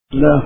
الله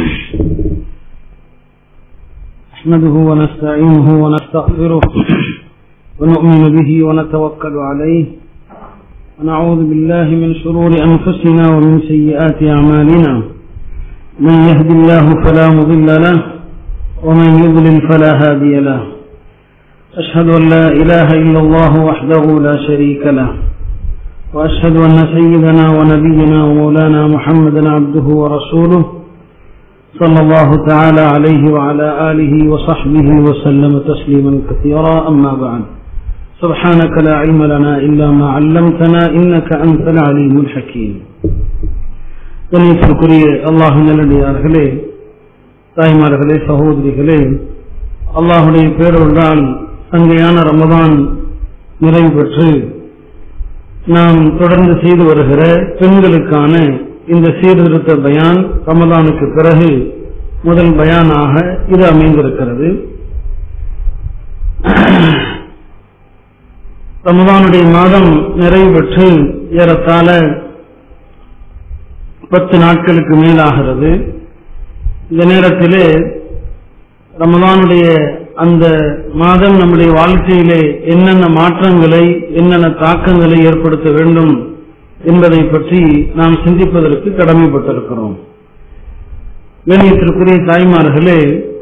نحمده ونستعينه ونستغفره ونؤمن به ونتوكل عليه ونعوذ بالله من شرور أنفسنا ومن سيئات أعمالنا من يهد الله فلا مضل له ومن يضلل فلا هادي له أشهد أن لا إله إلا الله وحده لا شريك له وأشهد أن سيدنا ونبينا ومولانا محمدا عبده ورسوله صلى الله تعالى عليه وعلى آله وصحبه وسلم تسليما كثيرا أما بعد سبحانك لا علم لنا إلا ما علمتنا إنك أنت العليم الحكيم கணியத்திற்குரிய அல்லாஹு நல்லடியார்களே தாய்மார்களே சகோதரிகளே அல்லாஹுடைய பேரொருளால் சங்கையான ரமதான் நிறைவு பெற்று நாம் தொடர்ந்து செய்து வருகிற பெண்களுக்கான இந்த சீர்திருத்த பயான் ரமதானுக்கு பிறகு முதல் பயானாக இது அமைந்திருக்கிறது ரமதானுடைய மாதம் நிறைவு பெற்று ஏறத்தாழ பத்து நாட்களுக்கு மேலாகிறது இந்த நேரத்திலே ரமதானுடைய அந்த மாதம் நம்முடைய வாழ்க்கையிலே என்னென்ன மாற்றங்களை என்னென்ன தாக்கங்களை ஏற்படுத்த வேண்டும் என்பதை பற்றி நாம் சிந்திப்பதற்கு கடமைப்பட்டிருக்கிறோம் கணியத்திற்குரிய தாய்மார்களே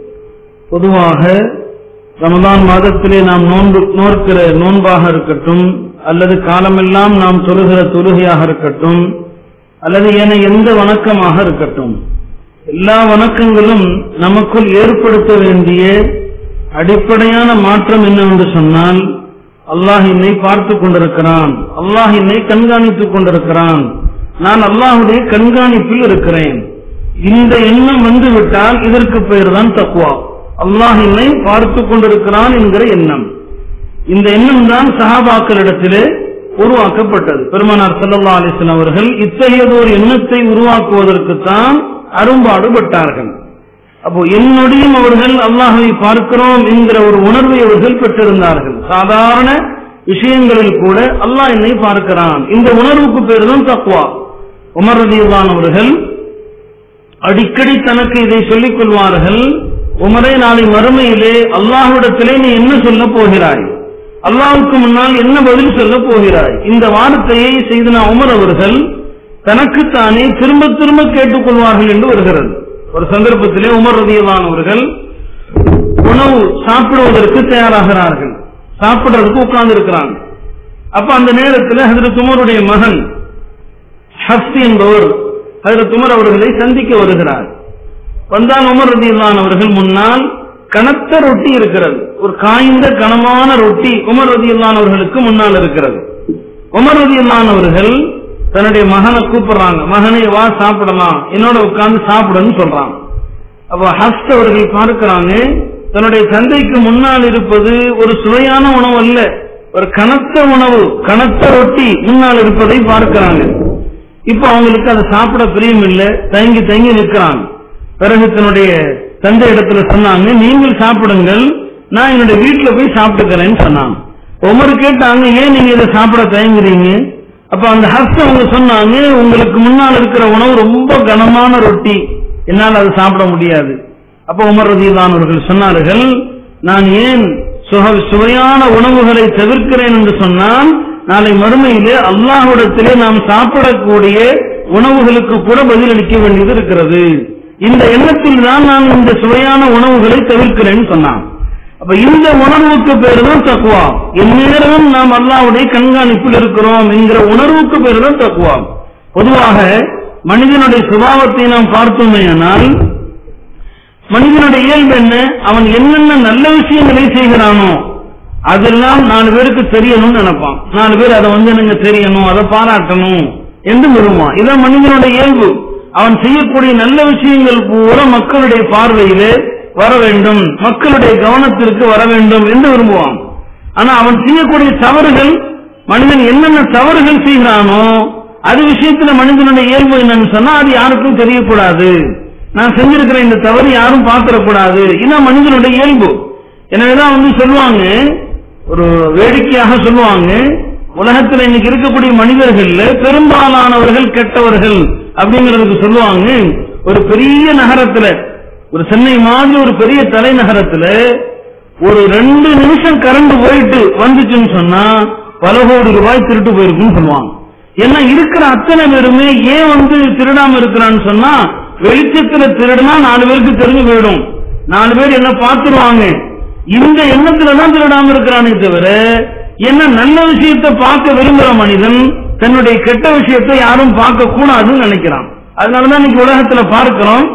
பொதுவாக ரமதான் மாதத்திலே நாம் நோன்பு நோக்கிற நோன்பாக இருக்கட்டும் அல்லது காலமெல்லாம் நாம் தொழுகிற தொழுகையாக இருக்கட்டும் அல்லது என எந்த வணக்கமாக இருக்கட்டும் எல்லா வணக்கங்களும் நமக்குள் ஏற்படுத்த வேண்டிய அடிப்படையான மாற்றம் என்னவென்று சொன்னால் அல்லாஹ் என்னை பார்த்துக் கொண்டிருக்கிறான் அல்லாஹ் என்னை கண்காணித்துக் கொண்டிருக்கிறான் நான் அல்லாஹுடைய கண்காணிப்பில் இருக்கிறேன் இந்த எண்ணம் வந்துவிட்டால் இதற்கு பெயர் தான் தக்குவா அல்லாஹ் என்னை பார்த்துக் கொண்டிருக்கிறான் என்கிற எண்ணம் இந்த எண்ணம் தான் சஹாபாக்களிடத்திலே உருவாக்கப்பட்டது பெருமனார் சல்லா அலிஸ்லாம் அவர்கள் இத்தகையதொரு எண்ணத்தை உருவாக்குவதற்குத்தான் அரும்பாடுபட்டார்கள் அப்போ என்னுடையும் அவர்கள் அல்லாஹை பார்க்கிறோம் என்கிற ஒரு உணர்வை அவர்கள் பெற்றிருந்தார்கள் சாதாரண விஷயங்களில் கூட அல்லாஹ் என்னை பார்க்கிறான் இந்த உணர்வுக்கு பேர் தான் தக்குவா உமர் ரதியுல்லான் அவர்கள் அடிக்கடி தனக்கு இதை சொல்லிக் கொள்வார்கள் உமரை நாளை மறுமையிலே அல்லாஹ்விடத்திலே நீ என்ன சொல்ல போகிறாய் அல்லாஹுக்கு முன்னால் என்ன பதில் சொல்ல போகிறாய் இந்த வார்த்தையை செய்தனா உமர் அவர்கள் தனக்குத்தானே திரும்ப திரும்ப கேட்டுக்கொள்வார்கள் என்று வருகிறது ஒரு சந்தர்ப்பத்திலே உமர் ரதியலான் அவர்கள் உணவு சாப்பிடுவதற்கு தயாராகிறார்கள் சாப்பிடுறதுக்கு உட்கார்ந்து இருக்கிறாங்க அப்ப அந்த நேரத்தில் ஹசரத் உமருடைய மகன் ஹஸ்தி என்பவர் ஹசரத் உமர் அவர்களை சந்திக்க வருகிறார் வந்தால் உமர் ரதியல்லான் அவர்கள் முன்னால் கனத்த ரொட்டி இருக்கிறது ஒரு காய்ந்த கனமான ரொட்டி உமர் ரதியல்லான் அவர்களுக்கு முன்னால் இருக்கிறது உமர் ரதியல்லான் அவர்கள் தன்னுடைய மகனை கூப்பிடுறாங்க மகனை வா சாப்பிடலாம் என்னோட உட்கார்ந்து சாப்பிடுன்னு சொல்றாங்க அப்ப ஹஸ்ட் அவர்கள் பார்க்கிறாங்க தன்னுடைய தந்தைக்கு முன்னால் இருப்பது ஒரு சுவையான உணவு அல்ல ஒரு கனத்த உணவு கனத்த ரொட்டி முன்னால் இருப்பதை பார்க்கிறாங்க இப்ப அவங்களுக்கு அதை சாப்பிட பிரியம் இல்லை தங்கி தங்கி நிற்கிறாங்க பிறகு தன்னுடைய தந்தை இடத்துல சொன்னாங்க நீங்கள் சாப்பிடுங்கள் நான் என்னுடைய வீட்டுல போய் சாப்பிட்டுக்கிறேன்னு சொன்னாங்க ஒவ்வொரு கேட்டாங்க ஏன் நீங்க இதை சாப்பிட தயங்குறீங்க அப்ப அந்த ஹர்ஸ் அவங்க சொன்னாங்க உங்களுக்கு முன்னால் இருக்கிற உணவு ரொம்ப கனமான ரொட்டி என்னால் அதை சாப்பிட முடியாது அப்ப உமர் ரதிதான் அவர்கள் சொன்னார்கள் நான் ஏன் சுவையான உணவுகளை தவிர்க்கிறேன் என்று சொன்னால் நாளை மறுமையிலே அல்லாஹுடத்திலே நாம் சாப்பிடக்கூடிய உணவுகளுக்கு கூட பதிலளிக்க வேண்டியது இருக்கிறது இந்த எண்ணத்தில் தான் நான் இந்த சுவையான உணவுகளை தவிர்க்கிறேன்னு சொன்னான் அப்ப இந்த உணர்வுக்கு பேரு தான் தக்குவா எந்நேரமும் நாம் அல்லாவுடைய கண்காணிப்பில் இருக்கிறோம் என்கிற உணர்வுக்கு பேரு தான் தக்குவா பொதுவாக மனிதனுடைய சுபாவத்தை நாம் பார்த்தோமேயானால் மனிதனுடைய இயல்பு என்ன அவன் என்னென்ன நல்ல விஷயங்களை செய்கிறானோ அதெல்லாம் நாலு பேருக்கு தெரியணும்னு நினைப்பான் நாலு பேர் அதை வந்து எனக்கு தெரியணும் அதை பாராட்டணும் என்று விரும்புவான் இதான் மனிதனுடைய இயல்பு அவன் செய்யக்கூடிய நல்ல விஷயங்கள் பூரா மக்களுடைய பார்வையிலே வர வேண்டும் மக்களுடைய கவனத்திற்கு வர வேண்டும் என்று விரும்புவான் ஆனா அவன் செய்யக்கூடிய தவறுகள் மனிதன் என்னென்ன தவறுகள் செய்கிறானோ அது விஷயத்துல மனிதனுடைய இயல்பு என்னன்னு சொன்னா அது யாருக்கும் தெரியக்கூடாது நான் செஞ்சிருக்கிற இந்த தவறு யாரும் பார்த்திடக்கூடாது இதான் மனிதனுடைய இயல்பு எனவேதான் வந்து சொல்லுவாங்க ஒரு வேடிக்கையாக சொல்லுவாங்க உலகத்தில் இன்னைக்கு இருக்கக்கூடிய மனிதர்கள்ல பெரும்பாலானவர்கள் கெட்டவர்கள் அப்படிங்கிறதுக்கு சொல்லுவாங்க ஒரு பெரிய நகரத்துல ஒரு சென்னை மாதிரி ஒரு பெரிய தலைநகரத்துல ஒரு ரெண்டு நிமிஷம் கரண்ட் போயிட்டு வந்துச்சுன்னு சொன்னா பல கோடி ரூபாய் திருட்டு போயிருக்குன்னு சொல்லுவாங்க ஏன்னா இருக்கிற அத்தனை பேருமே ஏன் வந்து திருடாம இருக்கிறான்னு சொன்னா வெளிச்சத்துல திருடுனா நாலு பேருக்கு தெரிஞ்சு போயிடும் நாலு பேர் என்ன பார்த்துருவாங்க இந்த எண்ணத்துல தான் திருடாம இருக்கிறானே தவிர என்ன நல்ல விஷயத்தை பார்க்க விரும்புற மனிதன் தன்னுடைய கெட்ட விஷயத்தை யாரும் பார்க்க கூடாதுன்னு நினைக்கிறான் அதனாலதான் இன்னைக்கு உலகத்துல பார்க்கிறோம்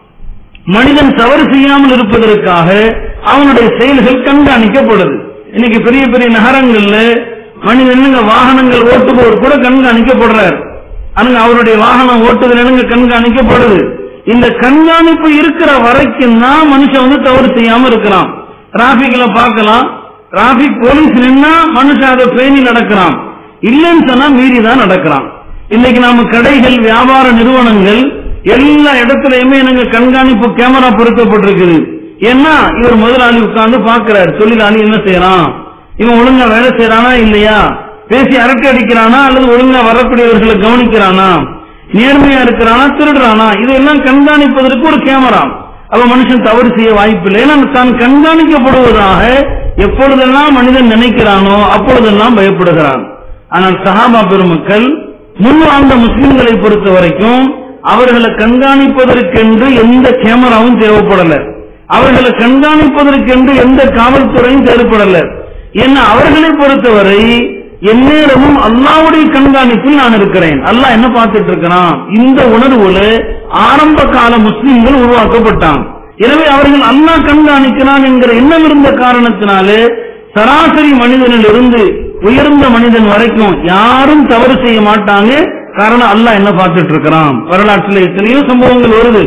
மனிதன் தவறு செய்யாமல் இருப்பதற்காக அவனுடைய செயல்கள் கண்காணிக்கப்படுது இன்னைக்கு பெரிய பெரிய நகரங்கள்ல மனிதனுங்க வாகனங்கள் ஓட்டுபவர் கூட கண்காணிக்கப்படுறார் அங்க அவருடைய வாகனம் ஓட்டுதல் கண்காணிக்கப்படுது இந்த கண்காணிப்பு இருக்கிற வரைக்கும் தான் மனுஷன் வந்து தவறு செய்யாம இருக்கிறான் டிராபிக்ல பார்க்கலாம் டிராபிக் போலீஸ் நின்னா மனுஷன் அதை பேணி நடக்கிறான் இல்லைன்னு சொன்னா மீறி தான் நடக்கிறான் இன்னைக்கு நாம கடைகள் வியாபார நிறுவனங்கள் எல்லா இடத்துலயுமே எனக்கு கண்காணிப்பு கேமரா பொருத்தப்பட்டிருக்குது ஏன்னா இவர் முதலாளி உட்கார்ந்து பாக்குறாரு தொழிலாளி என்ன செய்யறான் இவன் ஒழுங்கா வேலை செய்யறானா இல்லையா பேசி அரட்டை அடிக்கிறானா அல்லது ஒழுங்கா வரக்கூடியவர்களை கவனிக்கிறானா நேர்மையா இருக்கிறானா திருடுறானா இதெல்லாம் கண்காணிப்பதற்கு ஒரு கேமரா அவ மனுஷன் தவறு செய்ய வாய்ப்பில்லை ஏன்னா தான் கண்காணிக்கப்படுவதாக எப்பொழுதெல்லாம் மனிதன் நினைக்கிறானோ அப்பொழுதெல்லாம் பயப்படுகிறான் ஆனால் சஹாபா பெருமக்கள் முன் வாழ்ந்த முஸ்லிம்களை பொறுத்த வரைக்கும் அவர்களை கண்காணிப்பதற்கென்று எந்த கேமராவும் தேவைப்படல அவர்களை கண்காணிப்பதற்கென்று எந்த காவல்துறையும் தேவைப்படல ஏன்னா அவர்களை பொறுத்தவரை எந்நேரமும் அல்லாவுடைய கண்காணிப்பில் நான் இருக்கிறேன் அல்லாஹ் என்ன பார்த்துட்டு இருக்கிறான் இந்த உணர்வுல ஆரம்ப கால முஸ்லிம்கள் உருவாக்கப்பட்டான் எனவே அவர்கள் அல்லாஹ் கண்காணிக்கிறான் என்கிற எண்ணம் இருந்த காரணத்தினாலே சராசரி மனிதனில் இருந்து உயர்ந்த மனிதன் வரைக்கும் யாரும் தவறு செய்ய மாட்டாங்க காரணம் அல்லாஹ் என்ன பார்த்துட்டு இருக்கிறான் வரலாற்றில் எத்தனையோ சம்பவங்கள் வருது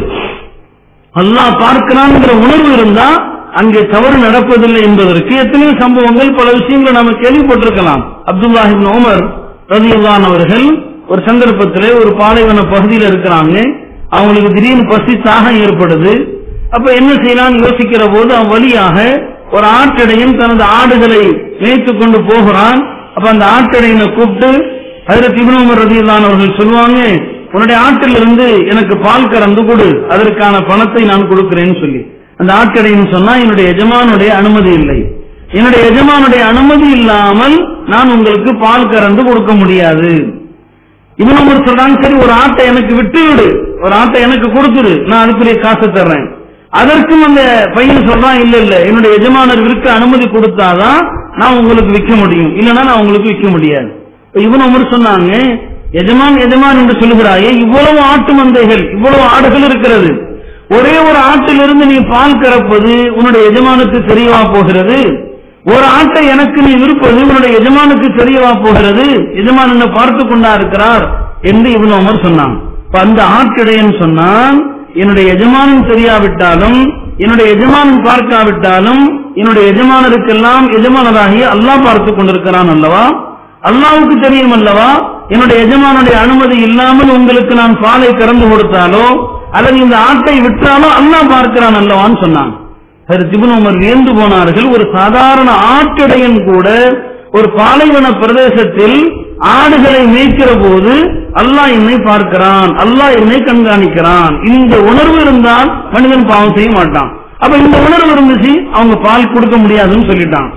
அல்லாஹ் பார்க்கிறான்ங்கிற உணர்வு இருந்தா அங்கே தவறு நடப்பதில்லை என்பதற்கு எத்தனையோ சம்பவங்கள் பல விஷயங்களை நாம கேள்விப்பட்டிருக்கலாம் அப்துல்லாஹிப் உமர் ரதியுல்லான் அவர்கள் ஒரு சந்தர்ப்பத்திலே ஒரு பாலைவன பகுதியில் இருக்கிறாங்க அவங்களுக்கு திடீர்னு பசி தாகம் ஏற்படுது அப்ப என்ன செய்யலாம்னு யோசிக்கிற போது அவன் வழியாக ஒரு ஆட்டடையன் தனது ஆடுகளை மேய்த்து கொண்டு போகிறான் அப்ப அந்த ஆட்டடையனை கூப்பிட்டு ஹதரத் இப்னு உமர் ரதியுல்லான் அவர்கள் சொல்லுவாங்க உன்னுடைய ஆட்டிலிருந்து எனக்கு பால் கறந்து கொடு அதற்கான பணத்தை நான் கொடுக்கிறேன்னு சொல்லி அந்த ஆட்கடைன்னு சொன்னா என்னுடைய எஜமானுடைய அனுமதி இல்லை என்னுடைய எஜமானுடைய அனுமதி இல்லாமல் நான் உங்களுக்கு பால் கறந்து கொடுக்க முடியாது இவன் ஒரு சொல்றாங்க சரி ஒரு ஆட்டை எனக்கு விட்டு விடு ஒரு ஆட்டை எனக்கு கொடுத்துரு நான் அதுக்குரிய காசு தர்றேன் அதற்கும் அந்த பையன் சொல்றான் இல்ல இல்ல என்னுடைய எஜமானர் விற்க அனுமதி கொடுத்தாதான் நான் உங்களுக்கு விற்க முடியும் இல்லைன்னா நான் உங்களுக்கு விற்க முடியாது இப்ப இவன் உமர் சொன்னாங்க எஜமான் எஜமான் என்று சொல்லுகிறாயே இவ்வளவு ஆட்டு மந்தைகள் இவ்வளவு ஆடுகள் இருக்கிறது ஒரே ஒரு ஆட்டிலிருந்து நீ பால் கறப்பது உன்னுடைய எஜமானுக்கு தெரியவா போகிறது ஒரு ஆட்டை எனக்கு நீ விற்பது உன்னுடைய எஜமானுக்கு தெரியவா போகிறது எஜமான் என்ன பார்த்து கொண்டா இருக்கிறார் என்று இவன் அமர் சொன்னான் இப்ப அந்த ஆட்டிடையன் சொன்னான் என்னுடைய எஜமானும் தெரியாவிட்டாலும் என்னுடைய எஜமானன் பார்க்காவிட்டாலும் என்னுடைய எஜமானருக்கெல்லாம் எஜமானராகி அல்லாஹ் பார்த்து கொண்டிருக்கிறான் அல்லவா அல்லாவுக்கு தெரியும் அல்லவா என்னுடைய எஜமானுடைய அனுமதி இல்லாமல் உங்களுக்கு நான் பாலை கறந்து கொடுத்தாலோ அல்லது இந்த ஆட்டை விற்றாலோ அல்லாஹ் பார்க்கிறான் அல்லவான்னு சொன்னாங்க சரி திபுன் உமர் வியந்து போனார்கள் ஒரு சாதாரண ஆட்டிடையன் கூட ஒரு பாலைவன பிரதேசத்தில் ஆடுகளை மேய்க்கிற போது அல்லாஹ் என்னை பார்க்கிறான் அல்லாஹ் என்னை கண்காணிக்கிறான் இந்த உணர்வு இருந்தால் மனிதன் பாவம் செய்ய மாட்டான் அப்ப இந்த உணர்வு இருந்துச்சு அவங்க பால் கொடுக்க முடியாதுன்னு சொல்லிட்டான்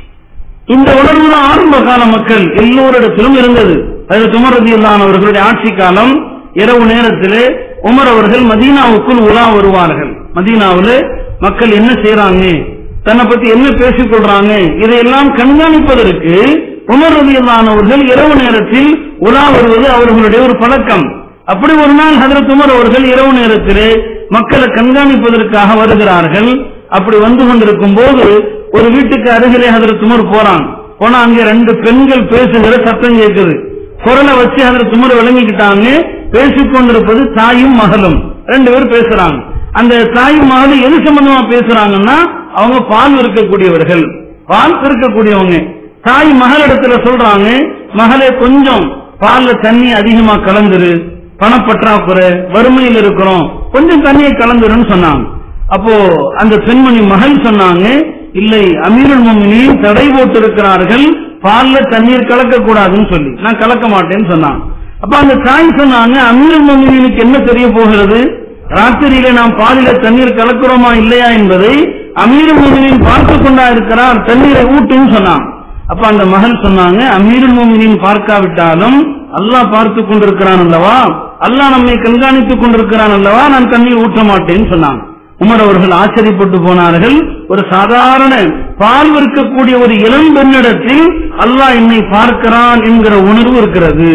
இந்த உணர்வு தான் ஆரம்ப கால மக்கள் எல்லோரிடத்திலும் இருந்தது அது உமர் ரதியுல்லான் அவர்களுடைய ஆட்சி காலம் இரவு நேரத்திலே உமர் அவர்கள் மதீனாவுக்குள் உலா வருவார்கள் மதீனாவில் மக்கள் என்ன செய்யறாங்க தன்னை பத்தி என்ன பேசிக் கொள்றாங்க இதையெல்லாம் கண்காணிப்பதற்கு உமர் ரதியுல்லான் அவர்கள் இரவு நேரத்தில் உலா வருவது அவர்களுடைய ஒரு பழக்கம் அப்படி ஒரு நாள் ஹதரத் உமர் அவர்கள் இரவு நேரத்திலே மக்களை கண்காணிப்பதற்காக வருகிறார்கள் அப்படி வந்து கொண்டிருக்கும் போது ஒரு வீட்டுக்கு அருகிலே ஹதரத் உமர் போறான் போனா அங்கே ரெண்டு பெண்கள் பேசுகிற சத்தம் கேட்குது குரலை வச்சு ஹதரத் உமர் விளங்கிக்கிட்டாங்க பேசிக் கொண்டிருப்பது தாயும் மகளும் ரெண்டு பேர் பேசுறாங்க அந்த தாயும் மகளும் எது சம்பந்தமா பேசுறாங்கன்னா அவங்க பால் இருக்கக்கூடியவர்கள் பால் இருக்கக்கூடியவங்க தாய் மகளிடத்துல சொல்றாங்க மகளே கொஞ்சம் பால்ல தண்ணி அதிகமா கலந்துரு பணப்பற்றாக்குறை வறுமையில் இருக்கிறோம் கொஞ்சம் தண்ணியை கலந்துருன்னு சொன்னாங்க அப்போ அந்த பெண்மணி மகள் சொன்னாங்க இல்லை அமீருல் மோமினின் தடை போட்டு இருக்கிறார்கள் பால்ல தண்ணீர் கலக்க கூடாதுன்னு சொல்லி நான் கலக்க மாட்டேன்னு சொன்னாங்க அப்ப அந்த தாய் சொன்னாங்க அமீருல் மோமினுக்கு என்ன தெரிய போகிறது ராத்திரியிலே நாம் பாலில தண்ணீர் கலக்கிறோமா இல்லையா என்பதை அமீருல் மூமினின் பார்த்து கொண்டா இருக்கிறார் தண்ணீரை ஊட்டுன்னு சொன்னான் அப்ப அந்த மகள் சொன்னாங்க அமீருல் மூமினின் பார்க்காவிட்டாலும் அல்லாஹ் பார்த்து கொண்டிருக்கிறான் அல்லவா அல்லாஹ் நம்மை கண்காணித்துக் கொண்டிருக்கிறான் அல்லவா நான் தண்ணீர் ஊற்ற மாட்டேன்னு சொன்னாங்க உமர் அவர்கள் ஆச்சரியப்பட்டு போனார்கள் ஒரு சாதாரண பால் விற்கக்கூடிய ஒரு இளம் பெண்ணிடத்தில் அல்லாஹ் என்னை பார்க்கிறான் என்கிற உணர்வு இருக்கிறது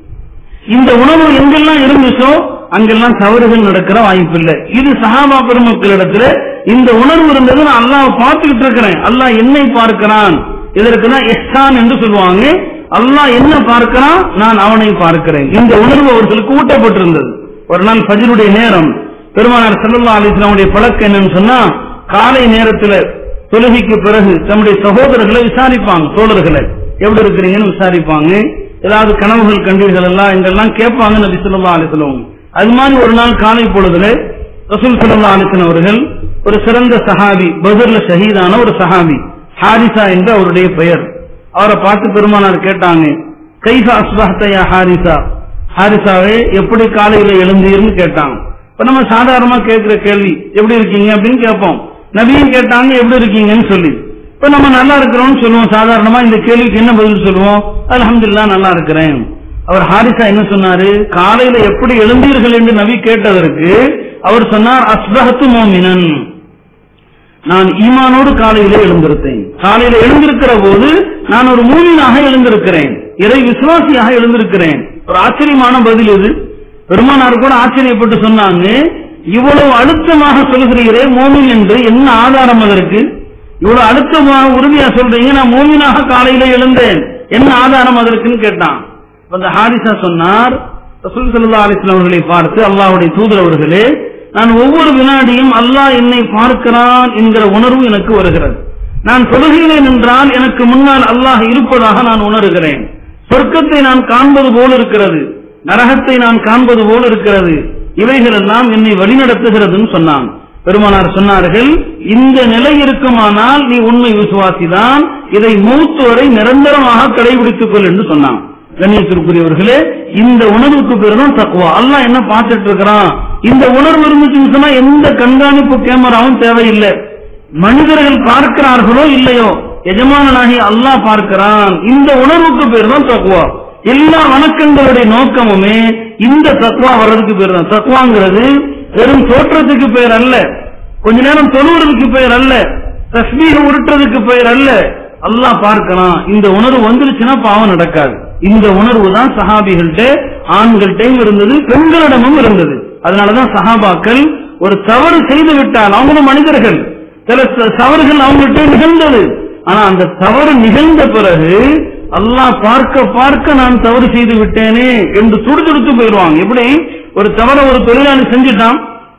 இந்த உணர்வு எங்கெல்லாம் இருந்துச்சோ அங்கெல்லாம் தவறுகள் நடக்கிற வாய்ப்பில்லை இது சஹாபா பெருமக்களிடத்துல இந்த உணர்வு இருந்தது நான் அல்லாஹ் பார்த்துக்கிட்டு இருக்கிறேன் அல்லாஹ் என்னை பார்க்கிறான் இதற்கு தான் எஹ்சான் என்று சொல்லுவாங்க அல்லாஹ் என்ன பார்க்கிறான் நான் அவனை பார்க்கிறேன் இந்த உணர்வு அவர்களுக்கு ஊட்டப்பட்டிருந்தது ஒரு நாள் ஃபஜ்ருடைய நேரம் பெருமானார் ஸல்லல்லாஹு அலைஹி வஸல்லமுடைய பழக்கம் என்னன்னு சொன்னா காலை நேரத்துல தொழுகைக்கு பிறகு தம்முடைய சகோதரர்களை விசாரிப்பாங்க தோழர்களை எப்படி இருக்கிறீங்கன்னு விசாரிப்பாங்க ஏதாவது கனவுகள் கண்டீர்கள் எல்லாம் எங்கெல்லாம் கேட்பாங்க நபி ஸல்லல்லாஹு அலைஹி வஸல்லம் அது மாதிரி ஒரு நாள் காலை பொழுதுல ரசூல் ஸல்லல்லாஹு அலைஹி வஸல்லம் அவர்கள் ஒரு சிறந்த சஹாபி பத்ர்ல ஷஹீதான ஒரு சஹாபி ஹாரிசா என்று அவருடைய பெயர் அவரை பார்த்து பெருமானார் கேட்டாங்க கைஃப அஸ்பஹத யா ஹாரிசா ஹாரிசாவே எப்படி காலையில எழுந்தீர்னு கேட்டாங்க இப்ப நம்ம சாதாரணமா கேட்கிற கேள்வி எப்படி இருக்கீங்க அப்படின்னு கேட்போம் நபியும் கேட்டாங்க எப்படி இருக்கீங்கன்னு சொல்லி இப்ப நம்ம நல்லா இருக்கிறோம்னு சொல்லுவோம் சாதாரணமா இந்த கேள்விக்கு என்ன பதில் சொல்லுவோம் அல்ஹம்துலில்லாஹ் நல்லா இருக்கிறேன் அவர் ஹாரிசா என்ன சொன்னாரு காலையில எப்படி எழுந்தீர்கள் என்று நபி கேட்டதற்கு அவர் சொன்னார் அஸ்பஹத்து மோமினன் நான் ஈமானோடு காலையில எழுந்திருத்தேன் காலையில எழுந்திருக்கிற போது நான் ஒரு மூமினாக எழுந்திருக்கிறேன் இறை விசுவாசியாக எழுந்திருக்கிறேன் ஒரு ஆச்சரியமான பதில் இது பெருமானார் கூட ஆச்சரியப்பட்டு சொன்னாங்க இவ்வளவு அழுத்தமாக சொல்கிறீரே மோமின் என்று என்ன ஆதாரம் அதற்கு இவ்வளவு அழுத்தமாக உறுதியா சொல்றீங்க நான் மோமினாக காலையில எழுந்தேன் என்ன ஆதாரம் அதற்குன்னு கேட்டான் அப்ப அந்த ஹாரிசா சொன்னார் ரசூல் ஸல்லல்லாஹு அலைஹி வஸல்லம் அவர்களை பார்த்து அல்லாஹ்வுடைய தூதர் அவர்களே நான் ஒவ்வொரு வினாடியும் அல்லாஹ் என்னை பார்க்கிறான் என்கிற உணர்வு எனக்கு வருகிறது நான் தொழுகிறேன் என்றால் எனக்கு முன்னால் அல்லாஹ் இருப்பதாக நான் உணர்கிறேன் சொர்க்கத்தை நான் காண்பது போல் இருக்கிறது நரகத்தை நான் காண்பது போல் இருக்கிறது இவைகள் எல்லாம் என்னை வழிநடத்துகிறதுன்னு சொன்னான் பெருமானார் சொன்னார்கள் இந்த நிலை இருக்குமானால் நீ உண்மை விசுவாசிதான் இதை மூத்து வரை நிரந்தரமாக கடைபிடித்துக் கொள் என்று சொன்னான் கண்ணியத்திற்குரியவர்களே இந்த உணர்வுக்கு பேர் தான் தக்குவா அல்லாஹ் என்ன பார்த்துட்டு இருக்கிறான் இந்த உணர்வு இருந்துச்சுன்னு சொன்னா எந்த கண்காணிப்பு கேமராவும் தேவையில்லை மனிதர்கள் பார்க்கிறார்களோ இல்லையோ எஜமானனாகி அல்லாஹ் பார்க்கிறான் இந்த உணர்வுக்கு பேர் தான் தக்குவா எல்லா வணக்கங்களுடைய நோக்கமுமே இந்த தக்குவா வர்றதுக்கு பேர் தான் தக்குவாங்கிறது வெறும் தோற்றத்துக்கு பெயர் அல்ல கொஞ்ச நேரம் தொழுவதற்கு பெயர் அல்ல தஸ்மீக உருட்டுறதுக்கு பெயர் அல்ல அல்லாஹ் பார்க்கலாம் இந்த உணர்வு வந்துருச்சுன்னா பாவம் நடக்காது இந்த உணர்வு தான் சஹாபிகள்கிட்ட ஆண்கள்கிட்டையும் இருந்தது பெண்களிடமும் இருந்தது அதனாலதான் சஹாபாக்கள் ஒரு தவறு செய்து விட்டால் அவங்களும் மனிதர்கள் சில ச- தவறுகள் அவங்கள்ட்ட நிகழ்ந்தது ஆனா அந்த தவறு நிகழ்ந்த பிறகு அல்லாஹ் பார்க்க பார்க்க நான் தவறு செய்து விட்டேனே என்று துடிதுடித்து போயிடுவாங்க எப்படி ஒரு தவறை ஒரு தொழிலாளி செஞ்சுட்டான்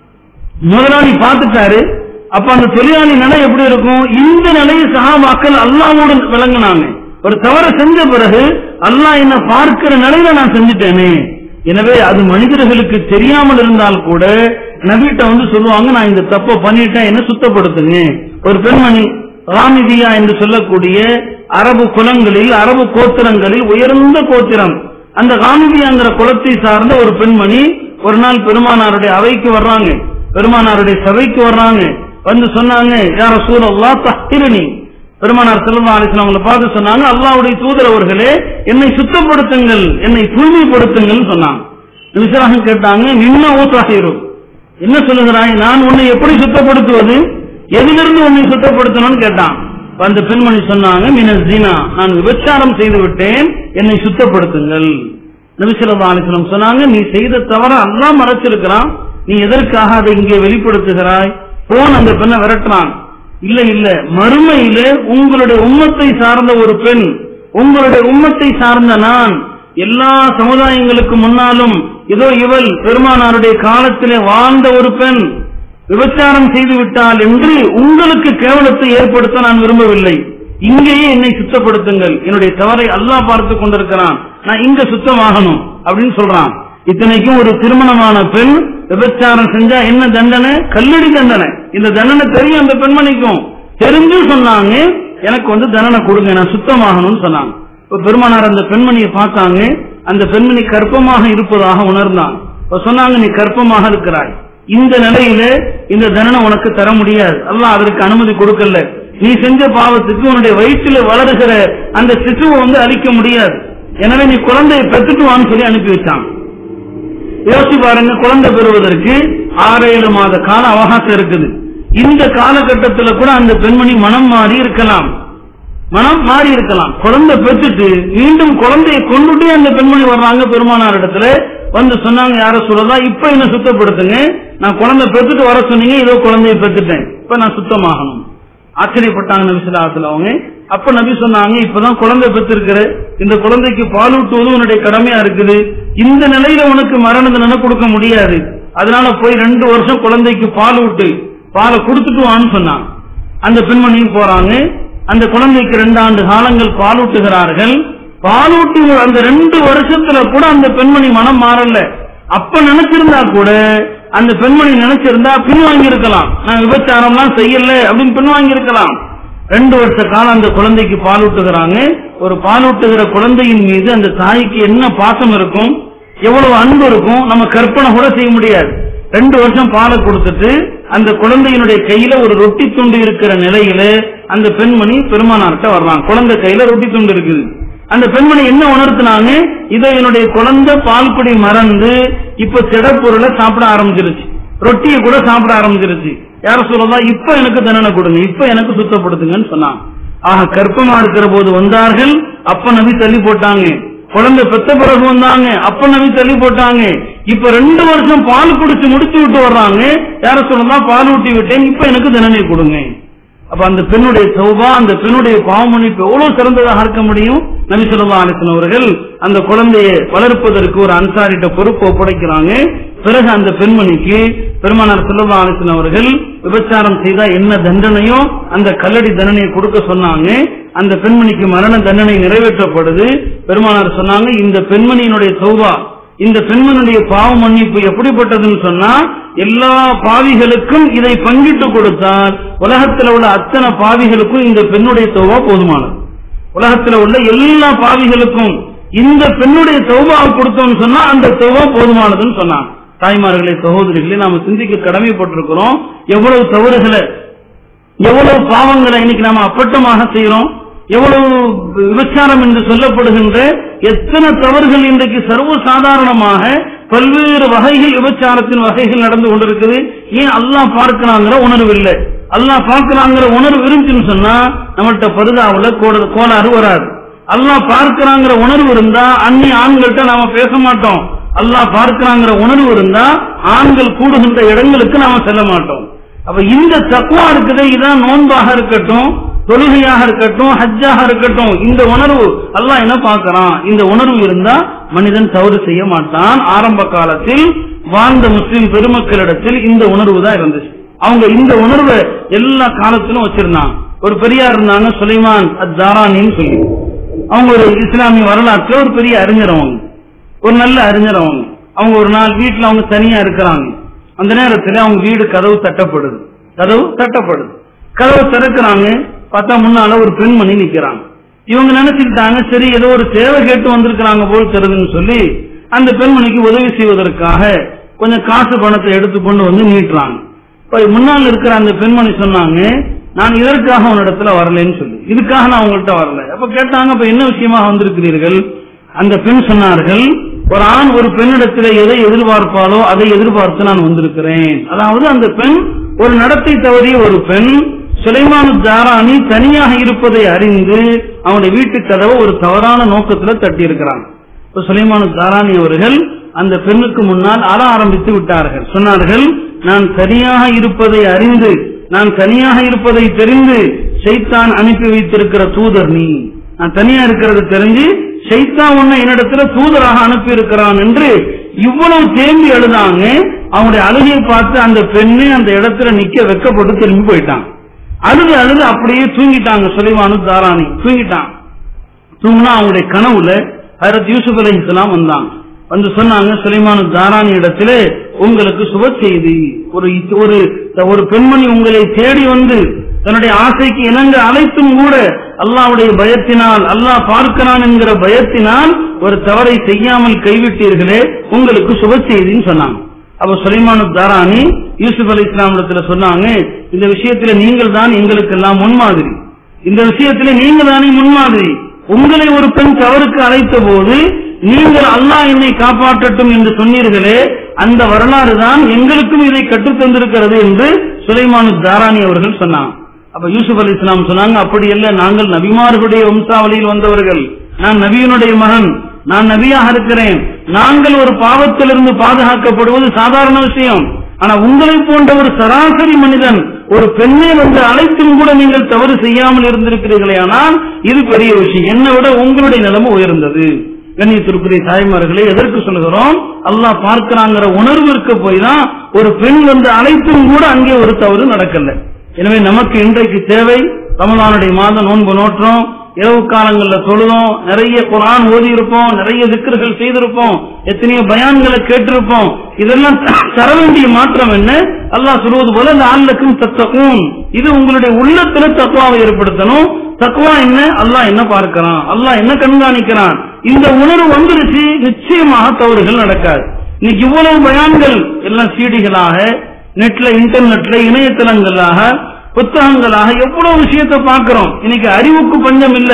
முதலாளி பார்த்துட்டாரு அப்ப அந்த தொழிலாளி நிலை எப்படி இருக்கும் இந்த நிலையை சகாபாக்கள் அல்லாவோடு விளங்குனாங்க ஒரு தவறை செஞ்ச பிறகு அல்லாஹ் என்ன பார்க்கிற நிலையில நான் செஞ்சுட்டேனே எனவே அது மனிதர்களுக்கு தெரியாமல் இருந்தால் கூட நபிட்ட வந்து சொல்லுவாங்க நான் இந்த தப்பை பண்ணிட்டேன் என்ன சுத்தப்படுத்துங்க ஒரு பெண்மணி ராமிதியா என்று சொல்லக்கூடிய அரபு குலங்களில் அரபு கோத்திரங்களில் உயர்ந்த கோத்திரம் அந்த ராமிதியாங்கிற குலத்தை சார்ந்த ஒரு பெண்மணி ஒரு நாள் பெருமானாருடைய அவைக்கு வர்றாங்க பெருமானாருடைய சபைக்கு வர்றாங்க வந்து சொன்னாங்க யார சூழல்லா தஹிரணி பெருமானார் செல்வா அலிஸ்லாம் அவங்களை பார்த்து சொன்னாங்க அல்லாஹ்வுடைய தூதர் அவர்களே என்னை சுத்தப்படுத்துங்கள் என்னை தூய்மைப்படுத்துங்கள் சொன்னாங்க விசாரம் கேட்டாங்க நின்ன ஊத்தாகிரும் என்ன சொல்லுகிறாய் நான் உன்னை எப்படி சுத்தப்படுத்துவது எதிலிருந்து உன்னை சுத்தப்படுத்தணும்னு கேட்டான் அப்ப அந்த பெண்மணி சொன்னாங்க மினஸ் ஜீனா நான் விபச்சாரம் செய்து விட்டேன் என்னை சுத்தப்படுத்துங்கள் நபிசல்லா அலிஸ்லாம் சொன்னாங்க நீ செய்த தவற அல்லாஹ் மறைச்சிருக்கிறான் நீ எதற்காக அதை இங்கே வெளிப்படுத்துகிறாய் போன் அந்த பெண்ணை விரட்டுறான் இல்ல இல்ல மறுமையில உங்களுடைய உம்மத்தை சார்ந்த ஒரு பெண் உங்களுடைய உம்மத்தை சார்ந்த நான் எல்லா சமுதாயங்களுக்கு முன்னாலும் இதோ இவள் பெருமானாருடைய காலத்திலே வாழ்ந்த ஒரு பெண் விபச்சாரம் செய்து விட்டால் என்று உங்களுக்கு கேவலத்தை ஏற்படுத்த நான் விரும்பவில்லை இங்கேயே என்னை சுத்தப்படுத்துங்கள் என்னுடைய தவறை அல்லாஹ் பார்த்து கொண்டிருக்கிறான் நான் இங்க சுத்தமாகணும் அப்படின்னு சொல்றான் இத்தனைக்கும் ஒரு திருமணமான பெண் விபச்சாரம் செஞ்சா என்ன தண்டனை கல்லடி தண்டனை இந்த தண்டனை தெரியும் அந்த பெண்மணிக்கும் தெரிஞ்சு சொன்னாங்க எனக்கு வந்து தண்டனை கொடுங்க நான் சுத்தமாகணும்னு சொன்னாங்க இப்ப பெருமானார் அந்த பெண்மணியை பார்த்தாங்க அந்த பெண்மணி கர்ப்பமாக இருப்பதாக உணர்ந்தான் இப்ப சொன்னாங்க நீ கர்ப்பமாக இருக்கிறாய் இந்த நிலையில இந்த தண்டனை உனக்கு தர முடியாது அல்லாஹ் அதற்கு அனுமதி கொடுக்கல நீ செஞ்ச பாவத்துக்கு உன்னுடைய வயிற்றில் வளருகிற அந்த சிசுவை வந்து அழிக்க முடியாது எனவே நீ குழந்தையை பெற்றுட்டு வான்னு சொல்லி அனுப்பி வச்சான் யோசிச்சு பாருங்க குழந்தை பெறுவதற்கு ஆறு ஏழு மாத கால அவகாசம் இருக்குது இந்த காலகட்டத்தில் கூட அந்த பெண்மணி மனம் மாறி இருக்கலாம் மனம் மாறி இருக்கலாம் குழந்தை பெற்றுட்டு மீண்டும் குழந்தையை கொண்டுட்டே அந்த பெண்மணி வர்றாங்க பெருமானார் இடத்துல வந்து சொன்னாங்க யார சொல்லதா இப்ப என்ன சுத்தப்படுத்துங்க நான் குழந்தை பெற்றுட்டு வர சொன்னீங்க இதோ குழந்தையை பெற்றுட்டேன் இப்ப நான் சுத்தமாகணும் ஆச்சரியப்பட்டாங்க நபி ஸல்லல்லாஹு அவங்க அப்ப நபி சொன்னாங்க இப்பதான் குழந்தை பெற்றிருக்கிற இந்த குழந்தைக்கு பால் ஊட்டுவது உன்னுடைய கடமையா இருக்குது இந்த நிலையில உனக்கு மரண தண்டனை கொடுக்க முடியாது அதனால போய் ரெண்டு வருஷம் குழந்தைக்கு பால் ஊட்டு பாலை கொடுத்துட்டு வான்னு சொன்னாங்க அந்த பெண்மணியும் போறாங்க அந்த குழந்தைக்கு ரெண்டு ஆண்டு காலங்கள் பாலூட்டுகிறார்கள் பாலூட்டி அந்த ரெண்டு வருஷத்துல கூட அந்த பெண்மணி மனம் மாறல அப்ப நினைச்சிருந்தா கூட அந்த பெண்மணி நினைச்சிருந்தா பின்வாங்கி இருக்கலாம் நான் விபச்சாரம்லாம் செய்யல அப்படின்னு பின்வாங்கி இருக்கலாம் ரெண்டு வருஷ காலம் அந்த குழந்தைக்கு பாலூட்டுகிறாங்க ஒரு பாலூட்டுகிற குழந்தையின் மீது அந்த தாய்க்கு என்ன பாசம் இருக்கும் எவ்வளவு அன்பு இருக்கும் நம்ம கற்பனை கூட செய்ய முடியாது ரெண்டு வருஷம் பாலை கொடுத்துட்டு அந்த குழந்தையினுடைய கையில ஒரு ரொட்டி துண்டு இருக்கிற நிலையில அந்த பெண்மணி பெருமானார்ட்ட வர்றாங்க குழந்தை கையில ரொட்டி துண்டு இருக்குது அந்த பெண்மணி என்ன உணர்த்தினாங்க இதை என்னுடைய குழந்தை பால் குடி மறந்து இப்ப திடப்பொருளை சாப்பிட ஆரம்பிச்சிருச்சு ரொட்டியை கூட சாப்பிட ஆரம்பிச்சிருச்சு யார சொல்லதா இப்ப எனக்கு தண்டனை கொடுங்க இப்ப எனக்கு சுத்தப்படுத்துங்கன்னு சொன்னாங்க ஆக கற்பமா இருக்கிற போது வந்தார்கள் அப்ப நபி தள்ளி போட்டாங்க குழந்தை பெத்த பிறகு வந்தாங்க அப்ப நபி தள்ளி போட்டாங்க இப்ப ரெண்டு வருஷம் பால் குடிச்சு முடிச்சு விட்டு வர்றாங்க யார சொல்லதா பால் ஊட்டி விட்டேன் இப்ப எனக்கு தண்டனை கொடுங்க அப்ப அந்த பெண்ணுடைய சௌபா அந்த பெண்ணுடைய பாவமன்னிப்பு எவ்வளவு சிறந்ததாக இருக்க முடியும் நபி சொல்லா அலிசன் அவர்கள் அந்த குழந்தையை வளர்ப்பதற்கு ஒரு அன்சாரிட்ட பொறுப்பு ஒப்படைக்கிறாங்க பிறகு அந்த பெண்மணிக்கு பெருமானார் செல்லா அலிசன் அவர்கள் விபச்சாரம் செய்தா என்ன தண்டனையோ அந்த கல்லடி தண்டனையை கொடுக்க சொன்னாங்க அந்த பெண்மணிக்கு மரண தண்டனை நிறைவேற்றப்படுது பெருமானார் சொன்னாங்க இந்த பெண்மணியினுடைய சௌபா இந்த பெண்மனுடைய பாவ மன்னிப்பு எப்படிப்பட்டதுன்னு சொன்னா எல்லா பாவிகளுக்கும் இதை பங்கிட்டு கொடுத்தால் உலகத்தில் உள்ள அத்தனை பாவிகளுக்கும் இந்த பெண்ணுடைய தௌபா போதுமானது உலகத்தில் உள்ள எல்லா பாவிகளுக்கும் இந்த பெண்ணுடைய தௌபாவை கொடுத்தோம்னு சொன்னா அந்த தௌபா போதுமானதுன்னு சொன்னாங்க தாய்மார்களே சகோதரிகளே நாம சிந்திக்க கடமைப்பட்டிருக்கிறோம் எவ்வளவு தவறுகளை எவ்வளவு பாவங்களை இன்னைக்கு நாம அப்பட்டமாக செய்யறோம் எவ்வளவு விபச்சாரம் என்று சொல்லப்படுகின்ற எத்தனை தவறுகள் இன்றைக்கு சர்வ சாதாரணமாக பல்வேறு வகைகள் விபச்சாரத்தின் வகைகள் நடந்து கொண்டிருக்குது ஏன் அல்லாஹ் பார்க்கிறாங்கிற உணர்வு இல்லை அல்லாஹ் பார்க்கிறாங்கிற உணர்வு இருந்துச்சுன்னு சொன்னா நம்மள்ட்ட பருதாவுல கோட- கோளாறு வராது அல்லாஹ் பார்க்கிறாங்கிற உணர்வு இருந்தா அந்நிய ஆண்கள்ட்ட நாம பேச மாட்டோம் அல்லாஹ் பார்க்கிறாங்கிற உணர்வு இருந்தா ஆண்கள் கூடுகின்ற இடங்களுக்கு நாம செல்ல மாட்டோம் அப்ப இந்த தக்குவா இருக்குது இதான் நோன்பாக இருக்கட்டும் தொழுகையாக இருக்கட்டும் ஹஜ்ஜாக இருக்கட்டும் இந்த உணர்வு அல்லாஹ் என்ன பார்க்கறான் இந்த உணர்வு இருந்தா மனிதன் தவறு செய்ய மாட்டான் ஆரம்ப காலத்தில் வாழ்ந்த முஸ்லிம் பெருமக்களிடத்தில் இந்த உணர்வு தான் இருந்துச்சு அவங்க இந்த உணர்வை எல்லா காலத்திலும் வச்சிருந்தாங்க ஒரு பெரியார் இருந்தாங்க சுலைமான் அத்தாரானின்னு சொல்லி அவங்க ஒரு இஸ்லாமிய வரலாற்றுல ஒரு பெரிய அறிஞர் அவங்க ஒரு நல்ல அறிஞர் அவங்க அவங்க ஒரு நாள் வீட்டுல அவங்க தனியா இருக்கிறாங்க அந்த நேரத்துல அவங்க வீடு கதவு தட்டப்படுது கதவு தட்டப்படுது கதவு திறக்கிறாங்க பார்த்தா முன்னால ஒரு பெண்மணி நிக்கிறாங்க இவங்க நினைச்சுக்கிட்டாங்க சரி ஏதோ ஒரு தேவை கேட்டு வந்திருக்கிறாங்க போல் தெரியுதுன்னு சொல்லி அந்த பெண்மணிக்கு உதவி செய்வதற்காக கொஞ்சம் காசு பணத்தை எடுத்து கொண்டு வந்து நீட்டுறாங்க இப்ப முன்னால் இருக்கிற அந்த பெண்மணி சொன்னாங்க நான் இதற்காக உன்னிடத்துல வரலன்னு சொல்லி இதுக்காக நான் உங்கள்கிட்ட வரல அப்ப கேட்டாங்க இப்ப என்ன விஷயமாக வந்திருக்கிறீர்கள் அந்த பெண் சொன்னார்கள் ஒரு ஆண் ஒரு பெண்ணிடத்துல எதை எதிர்பார்ப்பாலோ அதை எதிர்பார்த்து நான் வந்திருக்கிறேன் அதாவது அந்த பெண் ஒரு நடத்தை தவறிய ஒரு பெண் சுலைமானு ஜாரானி தனியாக இருப்பதை அறிந்து அவனுடைய வீட்டு கதவை ஒரு தவறான நோக்கத்துல தட்டி இருக்கிறான் இப்ப சுலைமானு ஜாரானி அவர்கள் அந்த பெண்ணுக்கு முன்னால் அற ஆரம்பித்து விட்டார்கள் சொன்னார்கள் நான் தனியாக இருப்பதை அறிந்து நான் தனியாக இருப்பதை தெரிந்து ஷைத்தான் அனுப்பி வைத்திருக்கிற தூதர் நீ நான் தனியா இருக்கிறது தெரிஞ்சு ஷைத்தான் உன்னை என்னிடத்துல தூதராக அனுப்பி இருக்கிறான் என்று இவ்வளவு தேம்பி அழுதாங்க அவங்களுடைய அழுகையை பார்த்து அந்த பெண்ணு அந்த இடத்துல நிக்க வெக்கப்பட்டு திரும்பி போயிட்டாங்க அழுது அழுது அப்படியே தூங்கிட்டாங்க சுலைமானு தாராணி தூங்கிட்டான் தூங்கினா அவங்களுடைய கனவுல ஹரத் யூசுப் அலை இஸ்லாம் வந்தாங்க வந்து சொன்னாங்க சுலைமானு தாராணி இடத்துல உங்களுக்கு சுப செய்தி ஒரு ஒரு ஒரு பெண்மணி உங்களை தேடி வந்து தன்னுடைய ஆசைக்கு இணங்க அழைத்தும் கூட அல்லாஹ்வுடைய பயத்தினால் அல்லாஹ் பார்க்கிறான் என்கிற பயத்தினால் ஒரு தவறை செய்யாமல் கைவிட்டீர்களே உங்களுக்கு சுப செய்தின்னு சொன்னாங்க அப்ப சுலைமானு தாராணி யூசுப் அலி இஸ்லாமிடத்துல சொன்னாங்க இந்த விஷயத்துல நீங்கள் தான் எங்களுக்கெல்லாம் முன்மாதிரி இந்த விஷயத்துல நீங்க தானே முன்மாதிரி உங்களை ஒரு பெண் தவறுக்கு அழைத்த போது நீங்கள் அல்லாஹ் என்னை காப்பாற்றட்டும் என்று சொன்னீர்களே அந்த வரலாறு தான் எங்களுக்கும் இதை கற்றுத் தந்திருக்கிறது என்று சுலைமானு தாராணி அவர்கள் சொன்னாங்க அப்ப யூசுப் அலி இஸ்லாம் சொன்னாங்க அப்படி அல்ல நாங்கள் நபிமார்களுடைய வம்சாவளியில் வந்தவர்கள் நான் நபியினுடைய மகன் நான் நபியாக இருக்கிறேன் நாங்கள் ஒரு பாவத்திலிருந்து பாதுகாக்கப்படுவது சாதாரண விஷயம் ஆனா உங்களை போன்ற ஒரு சராசரி மனிதன் ஒரு பெண்ணை வந்து அழைத்தும் கூட நீங்கள் தவறு செய்யாமல் இருந்திருக்கிறீர்களே ஆனால் இது பெரிய விஷயம் என்னை விட உங்களுடைய நிலைமை உயர்ந்தது கண்ணியத்திற்குரிய தாய்மார்களே எதற்கு சொல்கிறோம் அல்லாஹ் பார்க்கிறாங்கிற உணர்வு இருக்க போய் தான் ஒரு பெண் வந்து அழைத்தும் கூட அங்கே ஒரு தவறு நடக்கல எனவே நமக்கு இன்றைக்கு தேவை ரமலானுடைய மாதம் நோன்பு நோற்றோம் இரவு காலங்கள்ல தொழுதோம் நிறைய குரான் ஓதி இருப்போம் நிறைய திக்கர்கள் செய்திருப்போம் எத்தனையோ பயான்களை கேட்டிருப்போம் இதெல்லாம் தர வேண்டிய மாற்றம் என்ன அல்லாஹ் சொல்வது போல இந்த ஆண்களுக்கும் தத்தக்கும் இது உங்களுடைய உள்ளத்துல தக்குவாவை ஏற்படுத்தணும் தக்குவா என்ன அல்லாஹ் என்ன பார்க்கிறான் அல்லாஹ் என்ன கண்காணிக்கிறான் இந்த உணர்வு வந்துருச்சு நிச்சயமாக தவறுகள் நடக்காது இன்னைக்கு இவ்வளவு பயான்கள் எல்லாம் சீடிகளாக நெட்ல இன்டர்நெட்ல இணையதளங்களாக புத்தகங்களாக எவ்வளவு விஷயத்தை பார்க்கிறோம் இன்னைக்கு அறிவுக்கு பஞ்சம் இல்லை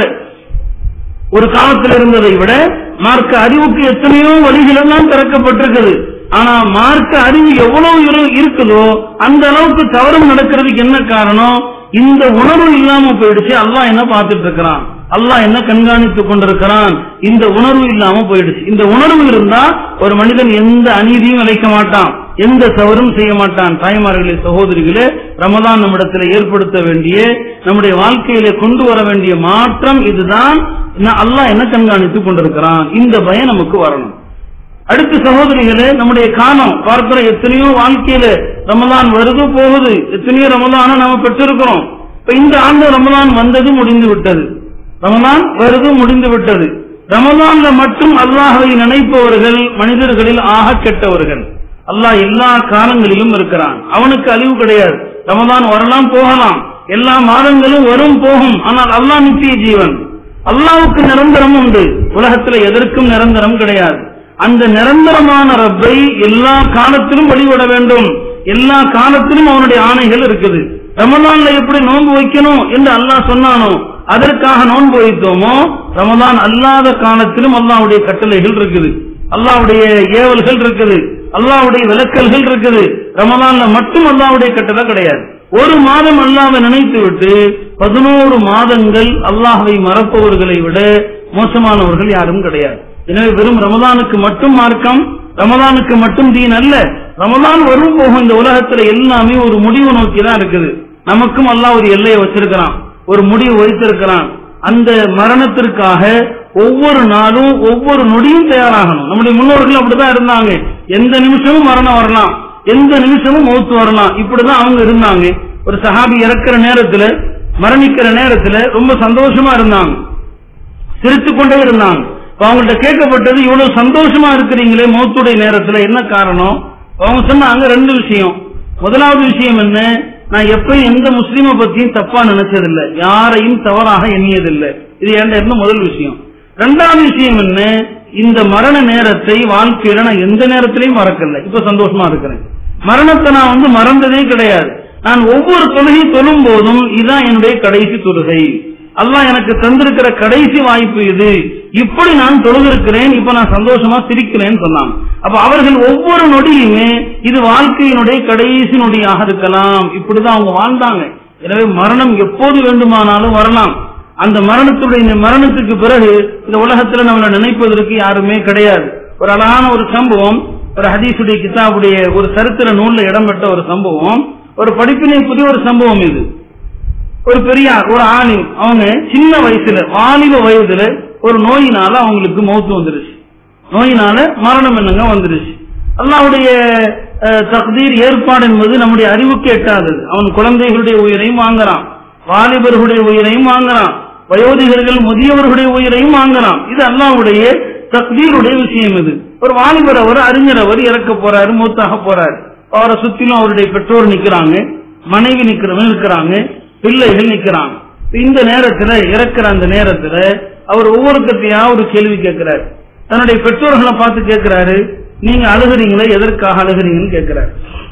ஒரு காலத்தில் இருந்ததை விட மார்க்க அறிவுக்கு எத்தனையோ வழிகள் எல்லாம் திறக்கப்பட்டிருக்குது ஆனா மார்க்க அறிவு எவ்வளவு இரு- இருக்குதோ அந்த அளவுக்கு தவறும் நடக்கிறதுக்கு என்ன காரணம் இந்த உணர்வு இல்லாம போயிடுச்சு அல்லாஹ் என்ன பார்த்துட்டு இருக்கிறான் அல்லாஹ் என்ன கண்காணித்துக் கொண்டிருக்கிறான் இந்த உணர்வு இல்லாம போயிடுச்சு இந்த உணர்வு இருந்தா ஒரு மனிதன் எந்த அநீதியும் இழைக்க மாட்டான் எந்த தவறும் செய்ய மாட்டான் தாய்மார்களே சகோதரிகளே ரமதான் நம்மிடத்தில் ஏற்படுத்த வேண்டிய நம்முடைய வாழ்க்கையிலே கொண்டு வர வேண்டிய மாற்றம் இதுதான் ந- அல்லாஹ் என்ன கண்காணித்துக் கொண்டிருக்கிறான் இந்த பயம் நமக்கு வரணும் அடுத்த சகோதரிகளே நம்முடைய காலம் பார்க்கிற எத்தனையோ வாழ்க்கையில ரமலான் வருது போகுது எத்தனையோ ரமலான நாம பெற்றிருக்கிறோம் இப்ப இந்த ஆண்டு ரமலான் வந்தது முடிந்து விட்டது ரமலான் வருது முடிந்து விட்டது ரமலான்ல மட்டும் அல்லாஹ்வை நினைப்பவர்கள் மனிதர்களில் ஆக கெட்டவர்கள் அல்லாஹ் எல்லா காலங்களிலும் இருக்கிறான் அவனுக்கு அழிவு கிடையாது ரமலான் வரலாம் போகலாம் எல்லா மாதங்களும் வரும் போகும் ஆனால் அல்லாஹ் நித்திய ஜீவன் அல்லாவுக்கு நிரந்தரம் உண்டு உலகத்துல எதற்கும் நிரந்தரம் கிடையாது அந்த நிரந்தரமான ரப்பை எல்லா காலத்திலும் வழிபட வேண்டும் எல்லா காலத்திலும் அவனுடைய ஆணைகள் இருக்குது ரமலான்ல எப்படி நோன்பு வைக்கணும் என்று அல்லாஹ் சொன்னானோ அதற்காக நோன்பு வைத்தோமோ ரமலான் அல்லாத காலத்திலும் அல்லாஹ்வுடைய கட்டளைகள் இருக்குது அல்லாஹ்வுடைய ஏவல்கள் இருக்குது அல்லாஹ்வுடைய விலக்கல்கள் இருக்குது ரமலான்ல மட்டும் அல்லாஹ்வுடைய கட்டளை கிடையாது ஒரு மாதம் அல்லாஹ்வை நினைத்து விட்டு பதினோரு மாதங்கள் அல்லாஹ்வை மறப்பவர்களை விட மோசமானவர்கள் யாரும் கிடையாது எனவே வெறும் ரமலானுக்கு மட்டும் மார்க்கம் ரமலானுக்கு மட்டும் தீன் அல்ல ரமலான் வரும் போகும் இந்த உலகத்துல எல்லாமே ஒரு முடிவு நோக்கி தான் இருக்குது நமக்கும் அல்லாஹ் ஒரு எல்லையை வச்சிருக்கிறான் ஒரு முடிவு வைத்திருக்கிறான் அந்த மரணத்திற்காக ஒவ்வொரு நாளும் ஒவ்வொரு நொடியும் தயாராகணும் நம்முடைய முன்னோர்கள் அப்படிதான் இருந்தாங்க எந்த நிமிஷமும் மரணம் வரலாம் எந்த நிமிஷமும் மௌத்து வரலாம் இப்படிதான் அவங்க இருந்தாங்க ஒரு சஹாபி இறக்குற நேரத்துல மரணிக்கிற நேரத்துல ரொம்ப சந்தோஷமா இருந்தாங்க சிரித்துக் கொண்டே இருந்தாங்க இப்ப அவங்கள்ட்ட கேட்கப்பட்டது இவ்வளவு சந்தோஷமா இருக்கிறீங்களே மௌத்துடைய நேரத்துல என்ன காரணம் அவங்க சொன்னாங்க ரெண்டு விஷயம் முதலாவது விஷயம் என்ன நான் எப்பயும் எந்த முஸ்லீமை பத்தியும் தப்பா நினைச்சதில்லை யாரையும் தவறாக எண்ணியதில்லை இது என்கிட்ட இருந்த முதல் விஷயம் ரெண்டாவது விஷயம் என்ன இந்த மரண நேரத்தை வாழ்க்கையில நான் எந்த நேரத்திலையும் மறக்கல இப்ப சந்தோஷமா இருக்கிறேன் மரணத்தை நான் வந்து மறந்ததே கிடையாது நான் ஒவ்வொரு தொழுகை தொழும் போதும் இதுதான் என்னுடைய கடைசி தொழுகை அல்லாஹ் எனக்கு தந்திருக்கிற கடைசி வாய்ப்பு இது இப்படி நான் தொழுதிருக்கிறேன் இப்ப நான் சந்தோஷமா சிரிக்கிறேன்னு சொன்னாங்க அப்ப அவர்கள் ஒவ்வொரு நொடியுமே இது வாழ்க்கையினுடைய கடைசி நொடியாக இருக்கலாம் இப்படிதான் அவங்க வாழ்ந்தாங்க எனவே மரணம் எப்போது வேண்டுமானாலும் வரலாம் அந்த மரணத்துடைய இந்த மரணத்துக்கு பிறகு இந்த உலகத்துல நம்மளை நினைப்பதற்கு யாருமே கிடையாது ஒரு அழகான ஒரு சம்பவம் ஒரு ஹதீசுடைய கிதாபுடைய ஒரு சரித்திர நூல்ல இடம்பெற்ற ஒரு சம்பவம் ஒரு படிப்பினை புதிய ஒரு சம்பவம் இது ஒரு பெரியார் ஒரு ஆணின் அவங்க சின்ன வயசுல வாலிப வயதுல ஒரு நோயினால அவங்களுக்கு மௌத்து வந்துருச்சு நோயினால மரணம் என்னங்க வந்துருச்சு அல்லாவுடைய தக்தீர் ஏற்பாடு என்பது நம்முடைய அறிவுக்கு எட்டாதது அவன் குழந்தைகளுடைய உயிரையும் வாங்குறான் வாலிபர்களுடைய உயிரையும் வாங்குறான் வயோதிகர்கள் முதியவர்களுடைய உயிரையும் வாங்குறான் இது அல்லாவுடைய தக்தீருடைய விஷயம் இது ஒரு வாலிபர் அவர் அறிஞர் அவர் இறக்க போறாரு மூத்தாக போறாரு அவரை சுத்திலும் அவருடைய பெற்றோர் நிக்கிறாங்க மனைவி நிக்கிறவங்க நிக்கிறாங்க பிள்ளைகள் நிக்கிறாங்க இந்த நேரத்துல இறக்குற அந்த நேரத்துல அவர் ஒவ்வொருத்தத்தையா ஒரு கேள்வி கேட்கிறாரு தன்னுடைய பெற்றோர்களை பார்த்து கேட்கிறாரு நீங்க அழுகுறீங்களே எதற்காக அழுகுறீங்கன்னு கேட்கிறார்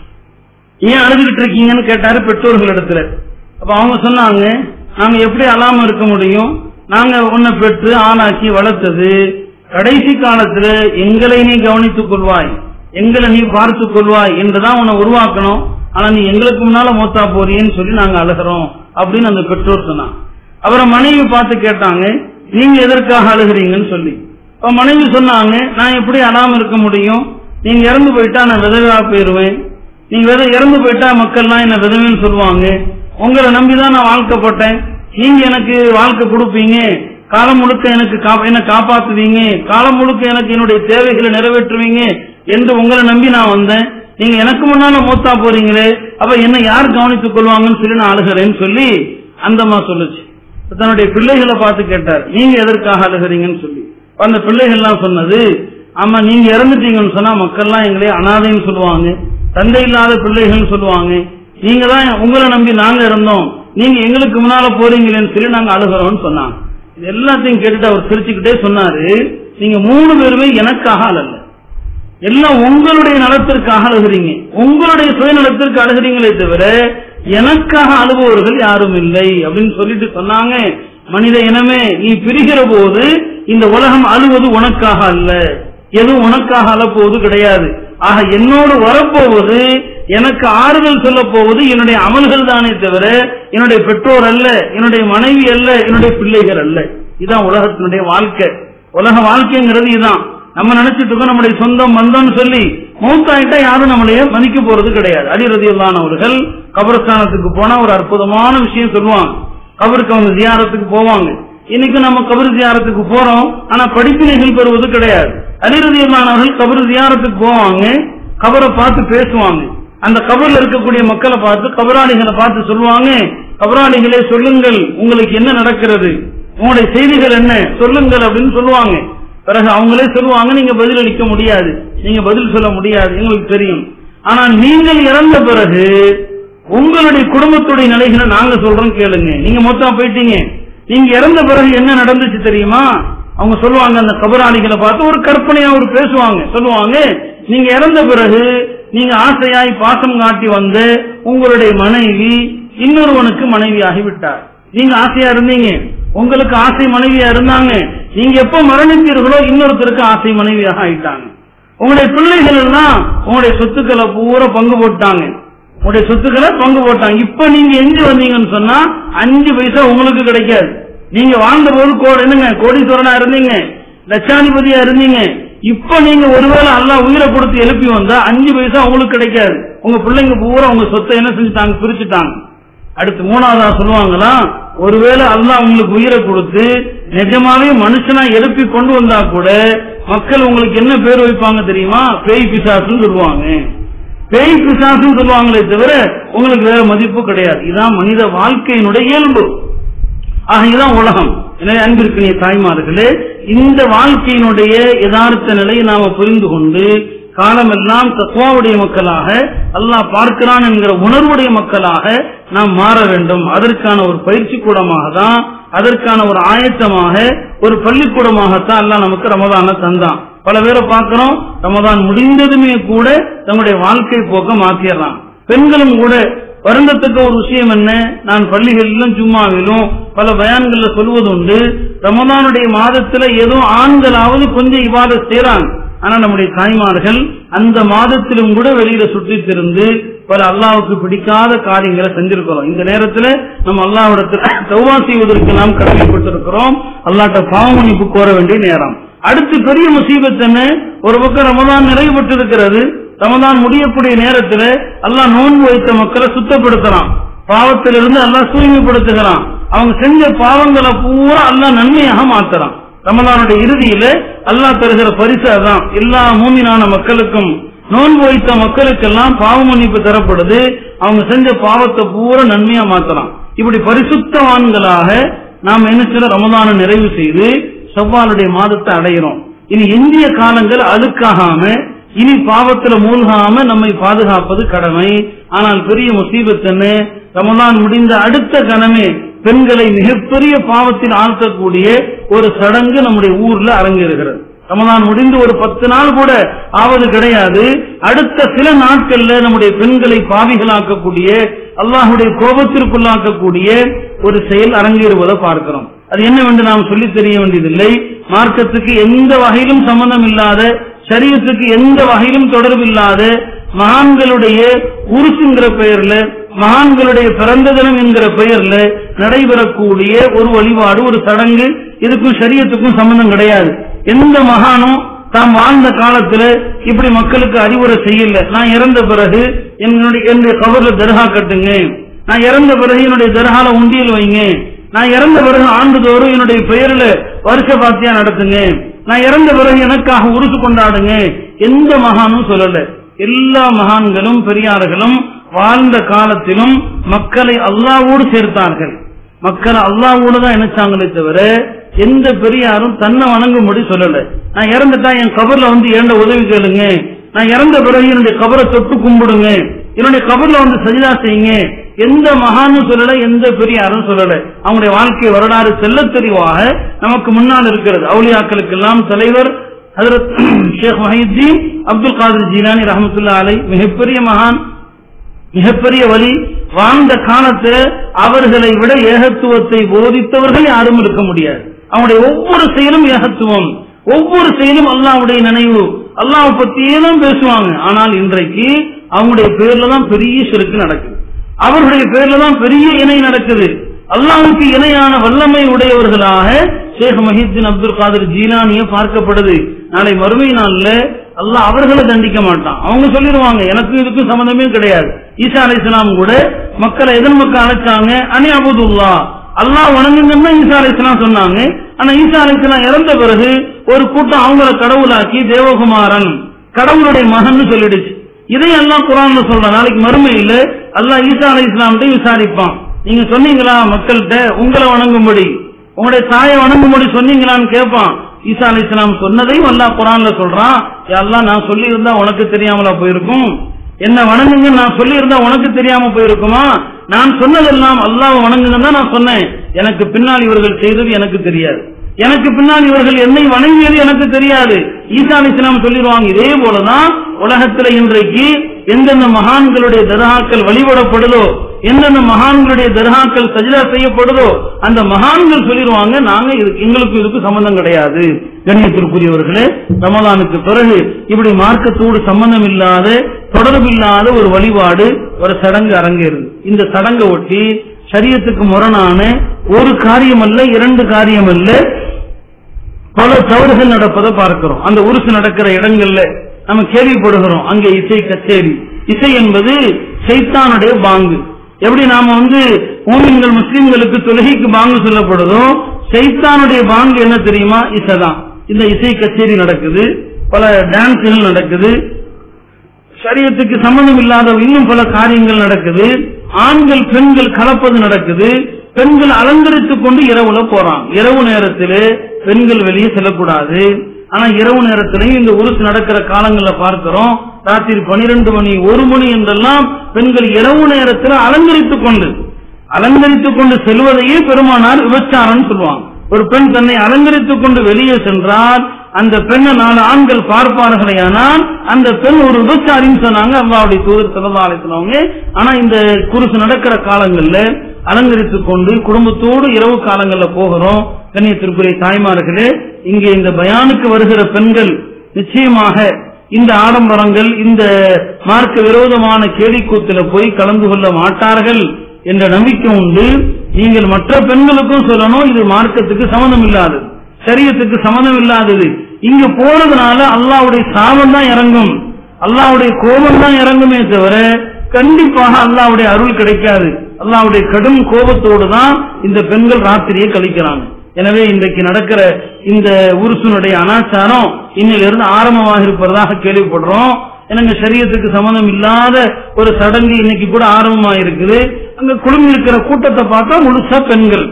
ஏன் அழுதுகிட்டு இருக்கீங்கன்னு கேட்டாரு பெற்றோர்களிடத்துல அப்ப அவங்க சொன்னாங்க நாங்க எப்படி அழாம இருக்க முடியும் நாங்க உன்னை பெற்று ஆளாக்கி வளர்த்தது கடைசி காலத்துல எங்களை நீ கவனித்துக் கொள்வாய் எங்களை நீ பார்த்துக் கொள்வாய் என்றுதான் உன்னை உருவாக்கணும் ஆனா நீ எங்களுக்கு முன்னால மூத்தா போறியன்னு சொல்லி நாங்க அழுகிறோம் அப்படின்னு அந்த பெற்றோர் சொன்னாங்க அவரை மனைவி பார்த்து கேட்டாங்க நீங்க எதற்காக அழுகிறீங்கன்னு சொல்லி அப்ப மனைவி சொன்னாங்க நான் எப்படி அழாம இருக்க முடியும் நீங்க இறந்து போயிட்டா நான் விதவையா போயிருவேன் நீங்க வித இறந்து போயிட்டா மக்கள்லாம் என்ன விதவைன்னு சொல்லுவாங்க உங்களை நம்பிதான் நான் வாழ்க்கப்பட்டேன் நீங்க எனக்கு வாழ்க்கை கொடுப்பீங்க காலம் முழுக்க எனக்கு கா- என்ன காப்பாத்துவீங்க காலம் முழுக்க எனக்கு என்னுடைய தேவைகளை நிறைவேற்றுவீங்க என்று உங்களை நம்பி நான் வந்தேன் நீங்க எனக்கு முன்னால மூத்தா போறீங்களே அப்ப என்ன யார் கவனித்துக் கொள்வாங்கன்னு சொல்லி நான் அழுகிறேன்னு சொல்லி அந்தம்மா சொல்லுச்சு தன்னுடைய பிள்ளைகளை பார்த்து கேட்டார் நீங்க எதற்காக அழுகிறீங்கன்னு சொல்லி அப்ப அந்த பிள்ளைகள்லாம் சொன்னது ஆமா நீங்க இறந்துட்டீங்கன்னு சொன்னா மக்கள்லாம் எங்களே அனாதைன்னு சொல்லுவாங்க தந்தை இல்லாத பிள்ளைகள்னு சொல்லுவாங்க நீங்க தான் உங்களை நம்பி நாங்க இருந்தோம் நீங்க எங்களுக்கு முன்னால போறீங்களேன்னு சொல்லி நாங்க அழுகிறோம்னு சொன்னாங்க இது எல்லாத்தையும் கேட்டுட்டு அவர் சிரிச்சுக்கிட்டே சொன்னாரு நீங்க மூணு பேருமே எனக்காக அழல எல்லாம் உங்களுடைய நலத்திற்காக அழுகிறீங்க உங்களுடைய சுயநலத்திற்கு அழுகிறீங்களே தவிர எனக்காக அழுபவர்கள் யாரும் இல்லை அப்படின்னு சொல்லிட்டு சொன்னாங்க மனித இனமே நீ பிரிகிற போது இந்த உலகம் அழுவது உனக்காக அல்ல எதுவும் உனக்காக அழப்போவது கிடையாது ஆக என்னோடு வரப்போவது எனக்கு ஆறுதல் சொல்ல போவது என்னுடைய அமல்கள் தானே தவிர என்னுடைய பெற்றோர் அல்ல என்னுடைய மனைவி அல்ல என்னுடைய பிள்ளைகள் அல்ல இதுதான் உலகத்தினுடைய வாழ்க்கை உலக வாழ்க்கைங்கிறது இதுதான் நம்ம நினைச்சிட்டு இருக்கோம் நம்முடைய சொந்தம் பந்தம்னு சொல்லி மௌத்தாயிட்டா யாரும் நம்மளைய மதிக்க போறது கிடையாது அடிரதியில்லான அவர்கள் கபரஸ்தானத்துக்கு போனா ஒரு அற்புதமான விஷயம் சொல்லுவாங்க கபருக்கு அவங்க ஜியாரத்துக்கு போவாங்க இன்னைக்கு நம்ம கபர் ஜியாரத்துக்கு போறோம் ஆனா படிப்பினைகள் பெறுவது கிடையாது அலிரதியில்லானவர்கள் கபர் ஜியாரத்துக்கு போவாங்க கபரை பார்த்து பேசுவாங்க அந்த கபர்ல இருக்கக்கூடிய மக்களை பார்த்து கபராளிகளை பார்த்து சொல்லுவாங்க கபராளிகளே சொல்லுங்கள் உங்களுக்கு என்ன நடக்கிறது உங்களுடைய செய்திகள் என்ன சொல்லுங்கள் அப்படின்னு சொல்லுவாங்க பிறகு அவங்களே சொல்லுவாங்க நீங்க பதில் அளிக்க முடியாது நீங்க பதில் சொல்ல முடியாது எங்களுக்கு தெரியும் ஆனா நீங்கள் இறந்த பிறகு உங்களுடைய குடும்பத்துடைய நிலைகளை நாங்க சொல்றோம் கேளுங்க நீங்க மொத்தம் போயிட்டீங்க நீங்க இறந்த பிறகு என்ன நடந்துச்சு தெரியுமா அவங்க சொல்லுவாங்க அந்த கபராளிகளை பார்த்து ஒரு கற்பனையா ஒரு பேசுவாங்க சொல்லுவாங்க நீங்க இறந்த பிறகு நீங்க ஆசையாய் பாசம் காட்டி வந்து உங்களுடைய மனைவி இன்னொருவனுக்கு மனைவியாகி விட்டார் நீங்க ஆசையா இருந்தீங்க உங்களுக்கு ஆசை மனைவியா இருந்தாங்க நீங்க எப்ப மரணித்தீர்களோ இன்னொருத்தருக்கு ஆசை மனைவியாக ஆயிட்டாங்க உங்களுடைய பிள்ளைகள் எல்லாம் உங்களுடைய சொத்துக்களை பூரா பங்கு போட்டாங்க உங்களுடைய சொத்துக்களை பங்கு போட்டாங்க இப்ப நீங்க எங்க வந்தீங்கன்னு சொன்னா அஞ்சு பைசா உங்களுக்கு கிடைக்காது நீங்க வாழ்ந்த போது கோ- என்னங்க கோடீஸ்வரனா இருந்தீங்க லட்சாதிபதியா இருந்தீங்க இப்ப நீங்க ஒருவேளை அல்லாஹ் உயிரை கொடுத்து எழுப்பி வந்தா அஞ்சு பைசா உங்களுக்கு கிடைக்காது உங்க பிள்ளைங்க பூரா உங்க சொத்தை என்ன செஞ்சுட்டாங்க பிரிச்சுட்டாங்க அடுத்து மூணாவதா சொல்லுவாங்களா ஒருவேளை அல்லாஹ் உங்களுக்கு உயிரை கொடுத்து நிஜமாவே மனுஷனா எழுப்பி கொண்டு வந்தா கூட மக்கள் உங்களுக்கு என்ன பேர் வைப்பாங்க தெரியுமா பேய் பிசாசுன்னு சொல்லுவாங்க பேய் பிசாசுன்னு சொல்லுவாங்களே தவிர உங்களுக்கு வேற மதிப்பு கிடையாது இதான் மனித வாழ்க்கையினுடைய இயல்பு ஆக இதுதான் உலகம் எனவே அன்பிற்குரிய தாய்மார்களே இந்த வாழ்க்கையினுடைய யதார்த்த நிலையை நாம புரிந்து கொண்டு காலமெல்லாம் தத்வாவுடைய மக்களாக அல்லாஹ் பார்க்கிறான் என்கிற உணர்வுடைய மக்களாக நாம் மாற வேண்டும் அதற்கான ஒரு பயிற்சி கூடமாக தான் அதற்கான ஒரு ஆயத்தமாக ஒரு பள்ளிக்கூடமாகத்தான் அல்லாஹ் நமக்கு ரமதான தந்தான் பல பேரை பார்க்கிறோம் ரமதான் முடிந்ததுமே கூட தங்களுடைய வாழ்க்கை போக்க மாத்திடுறான் பெண்களும் கூட வருந்தத்தக்க ஒரு விஷயம் என்ன நான் பள்ளிகளிலும் சும்மாவிலும் பல பயான்கள்ல சொல்வது உண்டு ரமதானுடைய மாதத்துல ஏதோ ஆண்களாவது கொஞ்சம் இவ்வாறு செய்றாங்க ஆனா நம்முடைய தாய்மார்கள் அந்த மாதத்திலும் கூட வெளியில சுற்றித் திருந்து பல அல்லாவுக்கு பிடிக்காத காரியங்களை செஞ்சிருக்கிறோம் இந்த நேரத்துல நம்ம அல்லாவிடத்தில் தௌவா செய்வதற்கு நாம் கடமைப்பட்டிருக்கிறோம் அல்லாட்ட பாவ மன்னிப்பு கோர வேண்டிய நேரம் அடுத்து பெரிய முசீபத் என்ன ஒரு பக்கம் ரமதான் நிறைவு பெற்றிருக்கிறது ரமதான் முடியக்கூடிய நேரத்துல அல்லாஹ் நோன்பு வைத்த மக்களை சுத்தப்படுத்துறான் பாவத்திலிருந்து அல்லாஹ் தூய்மைப்படுத்துகிறான் அவங்க செஞ்ச பாவங்களை பூரா அல்லாஹ் நன்மையாக மாத்துறான் ரமதானுடைய இறுதியில அல்லாஹ் தருகிற பரிசு அதான் எல்லா மூமினான மக்களுக்கும் நோன்பு வைத்த மக்களுக்கெல்லாம் பாவ மன்னிப்பு தரப்படுது அவங்க செஞ்ச பாவத்தை பூரா நன்மையா மாத்தலாம் இப்படி பரிசுத்தவான்களாக நாம் என்ன செய்யற ரமதானை நிறைவு செய்து செவ்வாலுடைய மாதத்தை அடைகிறோம் இனி எஞ்சிய காலங்கள் அழுக்காகாம இனி பாவத்துல மூழ்காம நம்மை பாதுகாப்பது கடமை ஆனால் பெரிய முசீபத் என்ன ரமலான் முடிந்த அடுத்த கணமே பெண்களை மிகப்பெரிய பாவத்தில் ஆழ்த்தக்கூடிய ஒரு சடங்கு நம்முடைய ஊர்ல அரங்கேறுகிறது ரமதான் முடிந்து ஒரு பத்து நாள் கூட ஆவது கிடையாது அடுத்த சில நாட்கள்ல நம்முடைய பெண்களை பாவிகளாக்கக்கூடிய அல்லாஹுடைய கோபத்திற்குள்ளாக்கக்கூடிய ஒரு செயல் அரங்கேறுவதை பார்க்கிறோம் அது என்னவென்று நாம் சொல்லி தெரிய வேண்டியதில்லை மார்க்கத்துக்கு எந்த வகையிலும் சம்பந்தம் இல்லாத சரியத்துக்கு எந்த வகையிலும் தொடர்பு இல்லாத மகான்களுடைய உருசுங்கிற பெயர்ல மகான்களுடைய பிறந்த தினம் என்கிற பெயர்ல நடைபெறக்கூடிய ஒரு வழிபாடு ஒரு சடங்கு இதுக்கும் சரியத்துக்கும் சம்பந்தம் கிடையாது எந்த மகானும் தாம் வாழ்ந்த காலத்துல இப்படி மக்களுக்கு அறிவுரை செய்யல நான் இறந்த பிறகு என்னுடைய என்னுடைய கபர்ல தர்கா கட்டுங்க நான் இறந்த பிறகு என்னுடைய தர்கால உண்டியல் வைங்க நான் இறந்த பிறகு ஆண்டுதோறும் என்னுடைய பெயர்ல வருஷ பாத்தியா நடத்துங்க நான் இறந்த பிறகு எனக்காக உருசு கொண்டாடுங்க எந்த மகானும் சொல்லல எல்லா மகான்களும் பெரியார்களும் வாழ்ந்த காலத்திலும் மக்களை அல்லாவோடு சேர்த்தார்கள் மக்களை அல்லாவோடு தான் நினைச்சாங்களே தவிர எந்த பெரியாரும் தன்னை வணங்கும்படி சொல்லல நான் இறந்துட்டா என் கபர்ல வந்து ஏண்ட உதவி கேளுங்க நான் இறந்த பிறகு என்னுடைய கபரை தொட்டு கும்பிடுங்க என்னுடைய கபர்ல வந்து சஜிதா செய்யுங்க எந்த மகானும் சொல்லல எந்த பெரியாரும் சொல்லல அவங்களுடைய வாழ்க்கை வரலாறு செல்ல தெளிவாக நமக்கு முன்னால் இருக்கிறது அவுலியாக்களுக்கு எல்லாம் தலைவர் ஹதரத் ஷேக் மஹிதீன் அப்துல் காதர் ஜீலானி ரஹமத்துல்லா அலை மிகப்பெரிய மகான் மிகப்பெரிய வழி வாழ்ந்த காலத்தில் அவர்களை விட ஏகத்துவத்தை போதித்தவர்கள் யாரும் இருக்க முடியாது அவனுடைய ஒவ்வொரு செயலும் ஏகத்துவம் ஒவ்வொரு செயலும் அல்லாவுடைய நினைவு அல்லாஹ் பத்தியே தான் பேசுவாங்க ஆனால் இன்றைக்கு அவங்களுடைய பேர்ல தான் பெரிய செருக்கு நடக்குது அவர்களுடைய பேர்ல தான் பெரிய இணை நடக்குது அல்லாஹுக்கு இணையான வல்லமை உடையவர்களாக ஷேக் மஹிதீன் அப்துல் காதர் ஜீலானிய பார்க்கப்படுது நாளை மறுமை நாள்ல அல்லாஹ் அவர்களை தண்டிக்க மாட்டான் அவங்க சொல்லிடுவாங்க எனக்கும் இதுக்கும் சம்பந்தமே கிடையாது ஈசா அலை கூட மக்களை எதன் மக்கள் அழைச்சாங்க அனி அபுதுல்லா அல்லாஹ் வணங்குங்கன்னா ஈசா அலை சொன்னாங்க ஆனா ஈசா அலை இறந்த பிறகு ஒரு கூட்டம் அவங்கள கடவுளாக்கி தேவகுமாரன் கடவுளுடைய மகன் சொல்லிடுச்சு இதையும் எல்லாம் குரான்ல சொல்ற நாளைக்கு மறுமையில அல்லாஹ் ஈசா அலை இஸ்லாம்கிட்ட விசாரிப்பான் நீங்க சொன்னீங்களா மக்கள்கிட்ட உங்களை வணங்கும்படி உங்களுடைய தாயை வணங்கும்படி சொன்னீங்களான்னு கேட்பான் ஈசா அலி இஸ்லாம் சொன்னதையும் அல்லாஹ் குரான்ல சொல்றான் எல்லாம் நான் சொல்லி இருந்தா உனக்கு தெரியாமலா போயிருக்கும் என்ன வணங்குங்க நான் சொல்லி இருந்தா உனக்கு தெரியாம போயிருக்குமா நான் சொன்னதெல்லாம் அல்லாஹ் வணங்குங்க நான் சொன்னேன் எனக்கு பின்னால் இவர்கள் செய்தது எனக்கு தெரியாது எனக்கு பின்னால் இவர்கள் என்னை வணங்கியது எனக்கு தெரியாது ஈசா அலி இஸ்லாம் சொல்லிடுவாங்க இதே போலதான் உலகத்துல இன்றைக்கு எந்தெந்த மகான்களுடைய தர்காக்கள் வழிபடப்படுதோ எந்தெந்த மகான்களுடைய தர்காக்கள் சஜிதா செய்யப்படுதோ அந்த மகான்கள் சொல்லிடுவாங்க நாங்க இதுக்கு எங்களுக்கு இதுக்கு சம்பந்தம் கிடையாது கண்ணியத்திற்குரியவர்களே ரமலானுக்கு பிறகு இப்படி மார்க்கத்தோடு சம்பந்தம் இல்லாத தொடர்பு இல்லாத ஒரு வழிபாடு ஒரு சடங்கு அரங்கேறுது இந்த சடங்கை ஒட்டி சரியத்துக்கு முரணான ஒரு காரியம் அல்ல இரண்டு காரியம் அல்ல பல தவறுகள் நடப்பதை பார்க்கிறோம் அந்த உருசு நடக்கிற இடங்கள்ல நம்ம கேள்விப்படுகிறோம் அங்கே இசை கச்சேரி இசை என்பது சைத்தானுடைய பாங்கு எப்படி நாம வந்து மூமின்கள் முஸ்லிம்களுக்கு தொழுகைக்கு பாங்கு சொல்லப்படுதோ சைத்தானுடைய பாங்கு என்ன தெரியுமா இசைதான் இந்த இசை கச்சேரி நடக்குது பல டான்ஸ்கள் நடக்குது சரியத்துக்கு சம்பந்தம் இல்லாத இன்னும் பல காரியங்கள் நடக்குது ஆண்கள் பெண்கள் கலப்பது நடக்குது பெண்கள் அலங்கரித்துக் கொண்டு இரவுல போறாங்க இரவு நேரத்தில் பெண்கள் வெளியே செல்லக்கூடாது ஆனா இரவு நேரத்திலையும் இந்த உருசு நடக்கிற காலங்கள்ல பார்க்கிறோம் ராத்திரி பனிரெண்டு மணி ஒரு மணி என்றெல்லாம் பெண்கள் இரவு நேரத்தில் அலங்கரித்துக் கொண்டு அலங்கரித்துக் கொண்டு செல்வதையே பெருமானார் விபச்சாரம் சொல்லுவாங்க ஒரு பெண் தன்னை அலங்கரித்துக் கொண்டு வெளியே சென்றால் அந்த பெண்ணை நாலு ஆண்கள் பார்ப்பார்களே ஆனால் அந்த பெண் ஒரு விபச்சாரின்னு சொன்னாங்க அல்லாவுடைய தூதர் சிறந்தாலயத்தினவங்க ஆனா இந்த குருசு நடக்கிற காலங்கள்ல அலங்கரித்துக் கொண்டு குடும்பத்தோடு இரவு காலங்கள்ல போகிறோம் கண்ணியத்திற்குரிய தாய்மார்களே இங்கே இந்த பயானுக்கு வருகிற பெண்கள் நிச்சயமாக இந்த ஆடம்பரங்கள் இந்த மார்க்க விரோதமான கேலிக்கூத்துல போய் கலந்து கொள்ள மாட்டார்கள் என்ற நம்பிக்கை உண்டு நீங்கள் மற்ற பெண்களுக்கும் சொல்லணும் இது மார்க்கத்துக்கு சம்மந்தம் இல்லாதது சரியத்துக்கு சம்மந்தம் இல்லாதது இங்க போறதுனால அல்லாவுடைய சாபம் தான் இறங்கும் அல்லாவுடைய கோபம் தான் இறங்குமே தவிர கண்டிப்பாக அல்லாவுடைய அருள் கிடைக்காது அல்லாவுடைய கடும் கோபத்தோடு தான் இந்த பெண்கள் ராத்திரியை கழிக்கிறாங்க எனவே இன்றைக்கு நடக்கிற இந்த உருசுனுடைய அனாச்சாரம் இன்னிலிருந்து ஆரம்பமாக இருப்பதாக கேள்விப்படுறோம் எனக்கு சரியத்துக்கு சம்பந்தம் இல்லாத ஒரு சடங்கு இன்னைக்கு கூட ஆரம்பமாக இருக்குது அங்க குழுமி இருக்கிற கூட்டத்தை பார்த்தா முழுசா பெண்கள்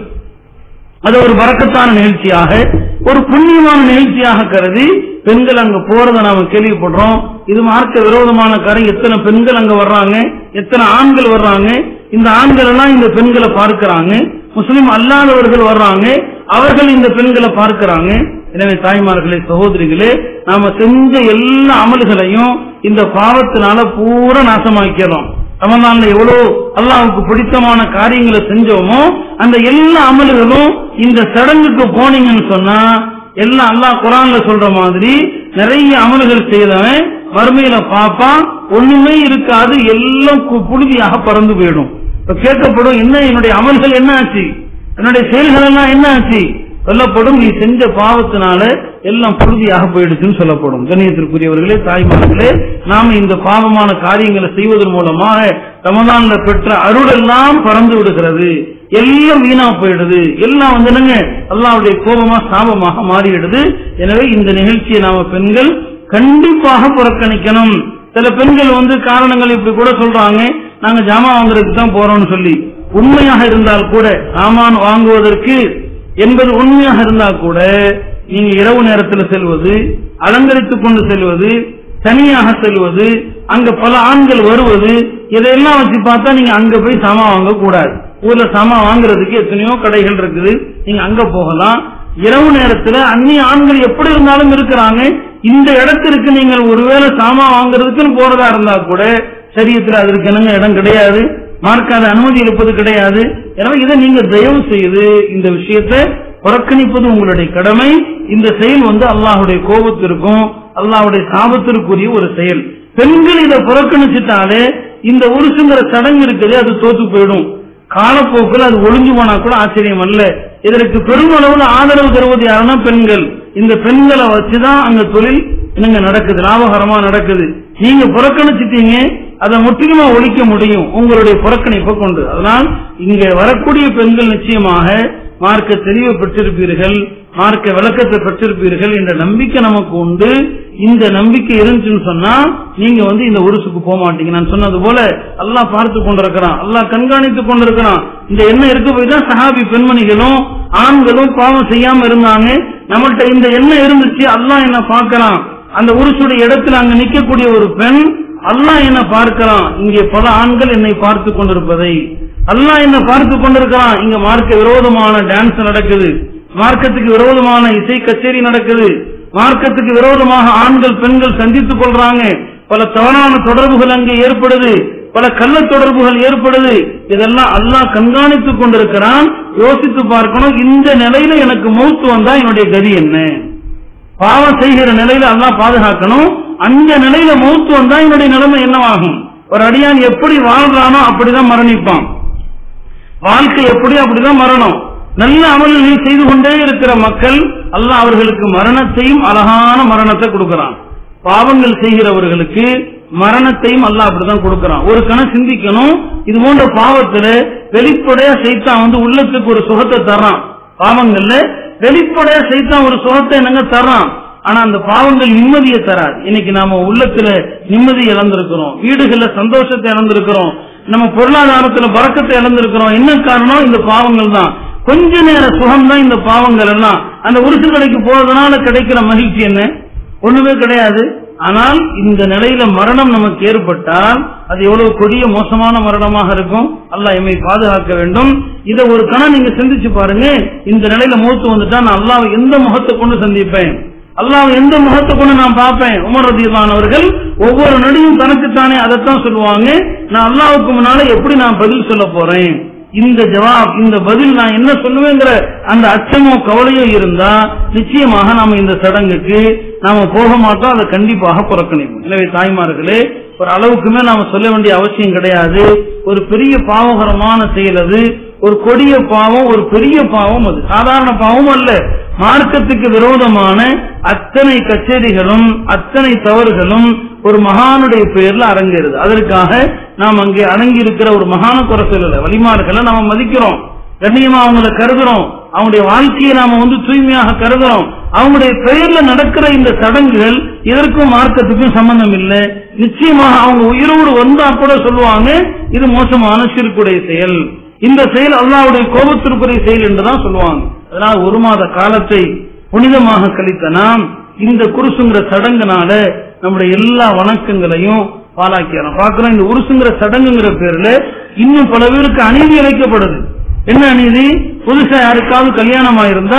அது ஒரு வரக்கத்தான நிகழ்ச்சியாக ஒரு புண்ணியமான நிகழ்ச்சியாக கருதி பெண்கள் அங்க போறத நாம கேள்விப்படுறோம் இது மார்க்க விரோதமான காரியம் எத்தனை பெண்கள் அங்க வர்றாங்க எத்தனை ஆண்கள் வர்றாங்க இந்த ஆண்கள் எல்லாம் இந்த பெண்களை பார்க்கிறாங்க முஸ்லிம் அல்லாதவர்கள் வர்றாங்க அவர்கள் இந்த பெண்களை பார்க்கிறாங்க எனவே தாய்மார்களே சகோதரிகளே நாம செஞ்ச எல்லா அமல்களையும் இந்த பாவத்தினால பூரா நாசமாக்கிறோம் ரமலான்ல எவ்வளவு அல்லாஹ்வுக்கு பிடித்தமான காரியங்களை செஞ்சோமோ அந்த எல்லா அமல்களும் இந்த சடங்குக்கு போனீங்கன்னு சொன்னா எல்லாம் அல்லாஹ் குரான்ல சொல்ற மாதிரி நிறைய அமல்கள் செய்தவன் வறுமையில பாப்பான் ஒண்ணுமே இருக்காது எல்லாம் கு- புழுதியாக பறந்து போயிடும் இப்ப கேட்கப்படும் என்ன என்னுடைய அமல்கள் என்ன ஆச்சு என்னுடைய செயல்கள் எல்லாம் என்ன ஆச்சு சொல்லப்படும் நீ செஞ்ச பாவத்தினால எல்லாம் புழுதியாக போயிடுச்சுன்னு சொல்லப்படும் கண்ணியத்திற்குரியவர்களே தாய்மார்களே நாம இந்த பாவமான காரியங்களை செய்வதன் மூலமாக ரமதான்ல பெற்ற அருள் எல்லாம் பறந்து விடுகிறது எல்லாம் வீணா போயிடுது எல்லாம் வந்து என்னங்க அல்லாவுடைய கோபமா சாபமாக மாறிடுது எனவே இந்த நிகழ்ச்சியை நாம பெண்கள் கண்டிப்பாக புறக்கணிக்கணும் சில பெண்கள் வந்து காரணங்கள் இப்படி கூட சொல்றாங்க நாங்க ஜாமான் வாங்குறதுக்கு தான் போறோம்னு சொல்லி உண்மையாக இருந்தால் கூட சாமான் வாங்குவதற்கு என்பது உண்மையாக இருந்தால் கூட நீங்க இரவு நேரத்தில் செல்வது அலங்கரித்துக் கொண்டு செல்வது தனியாக செல்வது அங்க பல ஆண்கள் வருவது இதையெல்லாம் வச்சு பார்த்தா நீங்க அங்க போய் சாமான் வாங்க கூடாது ஊர்ல சாமான் வாங்குறதுக்கு எத்தனையோ கடைகள் இருக்குது நீங்க அங்க போகலாம் இரவு நேரத்துல அந்நிய ஆண்கள் எப்படி இருந்தாலும் இருக்கிறாங்க இந்த இடத்திற்கு நீங்கள் ஒருவேளை சாமான் வாங்குறதுக்குன்னு போறதா இருந்தா கூட சரியத்துல அதற்கு என்னங்க இடம் கிடையாது மார்க்காத அனுமதி இருப்பது கிடையாது எனவே இதை நீங்க தயவு செய்து இந்த விஷயத்தை புறக்கணிப்பது உங்களுடைய கடமை இந்த செயல் வந்து அல்லாஹுடைய கோபத்திற்கும் அல்லாஹுடைய சாபத்திற்குரிய ஒரு செயல் பெண்கள் இதை புறக்கணிச்சுட்டாலே இந்த உருசுங்கிற சடங்கு இருக்குது அது தோத்து போயிடும் காலப்போக்கில் அது ஒளிஞ்சு போனா கூட ஆச்சரியம் அல்ல இதற்கு பெருமளவுல ஆதரவு தருவது யாருன்னா பெண்கள் இந்த பெண்களை வச்சுதான் அங்க தொழில் என்னங்க நடக்குது லாபகரமா நடக்குது நீங்க புறக்கணிச்சிட்டீங்க அதை முற்றிலுமா ஒழிக்க முடியும் உங்களுடைய புறக்கணிப்பை கொண்டு அதனால் இங்க வரக்கூடிய பெண்கள் நிச்சயமாக மார்க்க தெளிவு பெற்றிருப்பீர்கள் மார்க்க விளக்கத்தை பெற்றிருப்பீர்கள் என்ற நம்பிக்கை நமக்கு உண்டு இந்த நம்பிக்கை இருந்துச்சுன்னு சொன்னா நீங்க வந்து இந்த உருசுக்கு போக மாட்டீங்க நான் சொன்னது போல அல்லாஹ் பார்த்து கொண்டிருக்கிறான் அல்லாஹ் கண்காணித்துக் கொண்டிருக்கிறான் இந்த எண்ணம் இருக்க போய் தான் சஹாபி பெண்மணிகளும் ஆண்களும் பாவம் செய்யாம இருந்தாங்க நம்மள்ட்ட இந்த எண்ணம் இருந்துச்சு அல்லாஹ் என்ன பார்க்கறான் அந்த உருசுடைய இடத்துல அங்க நிக்கக்கூடிய ஒரு பெண் அல்லாஹ் என்ன பார்க்கிறான் இங்கே பல ஆண்கள் என்னை பார்த்து கொண்டிருப்பதை அல்லாஹ் என்ன பார்த்து கொண்டிருக்கிறான் இங்க மார்க்க விரோதமான டான்ஸ் நடக்குது மார்க்கத்துக்கு விரோதமான இசை கச்சேரி நடக்குது மார்க்கத்துக்கு விரோதமாக ஆண்கள் பெண்கள் சந்தித்துக் கொள்றாங்க பல தவறான தொடர்புகள் அங்கே ஏற்படுது பல கள்ள தொடர்புகள் ஏற்படுது இதெல்லாம் அல்லாஹ் கண்காணித்துக் கொண்டிருக்கிறான் யோசித்து பார்க்கணும் இந்த நிலையில எனக்கு மௌத்து வந்தா என்னுடைய கதி என்ன பாவம் செய்கிற நிலையில அல்லாஹ் பாதுகாக்கணும் அந்த நிலையில மௌத்து வந்தா என்னுடைய நிலைமை என்னவாகும் ஒரு அடியான் எப்படி வாழ்றானோ அப்படிதான் மரணிப்பான் வாழ்க்கை எப்படி அப்படிதான் மரணம் நல்ல அமல்களை செய்து கொண்டே இருக்கிற மக்கள் அல்லாஹ் அவர்களுக்கு மரணத்தையும் அழகான மரணத்தை கொடுக்கிறான் பாவங்கள் செய்கிறவர்களுக்கு மரணத்தையும் அல்லாஹ் அப்படிதான் கொடுக்கிறான் ஒரு கணம் சிந்திக்கணும் இது போன்ற பாவத்துல வெளிப்படையா சைத்தான் வந்து உள்ளத்துக்கு ஒரு சுகத்தை தர்றான் பாவங்கள்ல வெளிப்படையா சைத்தான் ஒரு சுகத்தை என்னங்க தர்றான் ஆனா அந்த பாவங்கள் நிம்மதியை தராது இன்னைக்கு நாம உள்ளத்துல நிம்மதி இழந்திருக்கிறோம் வீடுகள்ல சந்தோஷத்தை இழந்திருக்கிறோம் நம்ம பொருளாதாரத்துல பறக்கத்தை இழந்திருக்கிறோம் என்ன காரணம் இந்த பாவங்கள் தான் கொஞ்ச நேர சுகம் தான் இந்த பாவங்கள் எல்லாம் அந்த உருசு கடைக்கு போறதுனால கிடைக்கிற மகிழ்ச்சி என்ன ஒண்ணுமே கிடையாது ஆனால் இந்த நிலையில மரணம் நமக்கு ஏற்பட்டால் அது எவ்வளவு கொடிய மோசமான மரணமாக இருக்கும் அல்லாஹ் எம்மை பாதுகாக்க வேண்டும் இதை ஒரு கணம் நீங்க சிந்திச்சு பாருங்க இந்த நிலையில மூத்து வந்துட்டா நான் அல்லாஹ் எந்த முகத்தை கொண்டு சந்திப்பேன் அல்லாஹ் எந்த முகத்தை கொண்டு நான் பார்ப்பேன் உமர் ரதியல்லானவர்கள் ஒவ்வொரு நொடியும் தனக்குத்தானே அதைத்தான் சொல்லுவாங்க நான் அல்லாஹ்வுக்கு முன்னால எப்படி நான் பதில் சொல்ல போறேன் இந்த ஜவாப் இந்த பதில் நான் என்ன சொல்லுவேங்கிற அந்த அச்சமோ கவலையோ இருந்தா நிச்சயமாக நாம இந்த சடங்குக்கு நாம போக மாட்டோம் அதை கண்டிப்பாக புறக்கணிப்போம் எனவே தாய்மார்களே ஒரு அளவுக்குமே நாம சொல்ல வேண்டிய அவசியம் கிடையாது ஒரு பெரிய பாவகரமான செயல் அது ஒரு கொடிய பாவம் ஒரு பெரிய பாவம் அது சாதாரண பாவம் அல்ல மார்க்கத்துக்கு விரோதமான அத்தனை கச்சேரிகளும் அத்தனை தவறுகளும் ஒரு மகானுடைய பெயர்ல அரங்கேறுது அதற்காக நாம் அங்கே அடங்கி இருக்கிற ஒரு மகான குறை சொல்லல வழிமார்களை நாம மதிக்கிறோம் கண்ணியமா அவங்கள கருதுறோம் அவங்களுடைய வாழ்க்கையை நாம வந்து தூய்மையாக கருதுறோம் அவங்களுடைய பெயர்ல நடக்கிற இந்த சடங்குகள் இதற்கும் மார்க்கத்துக்கும் சம்பந்தம் இல்லை நிச்சயமாக அவங்க உயிரோடு வந்தா கூட சொல்லுவாங்க இது மோசமான சிறுக்குடைய செயல் இந்த செயல் அல்லாவுடைய கோபத்திற்குரிய செயல் என்றுதான் சொல்லுவாங்க அதனால் ஒரு மாத காலத்தை புனிதமாக கழித்த நாம் இந்த குருசுங்கிற சடங்குனால நம்முடைய எல்லா வணக்கங்களையும் பாலாக்கிறோம் பாக்குறோம் இந்த உருசுங்கிற சடங்குங்கிற பேர்ல இன்னும் பல பேருக்கு அநீதி இழைக்கப்படுது என்ன அநீதி புதுசா யாருக்காவது கல்யாணம் ஆயிருந்தா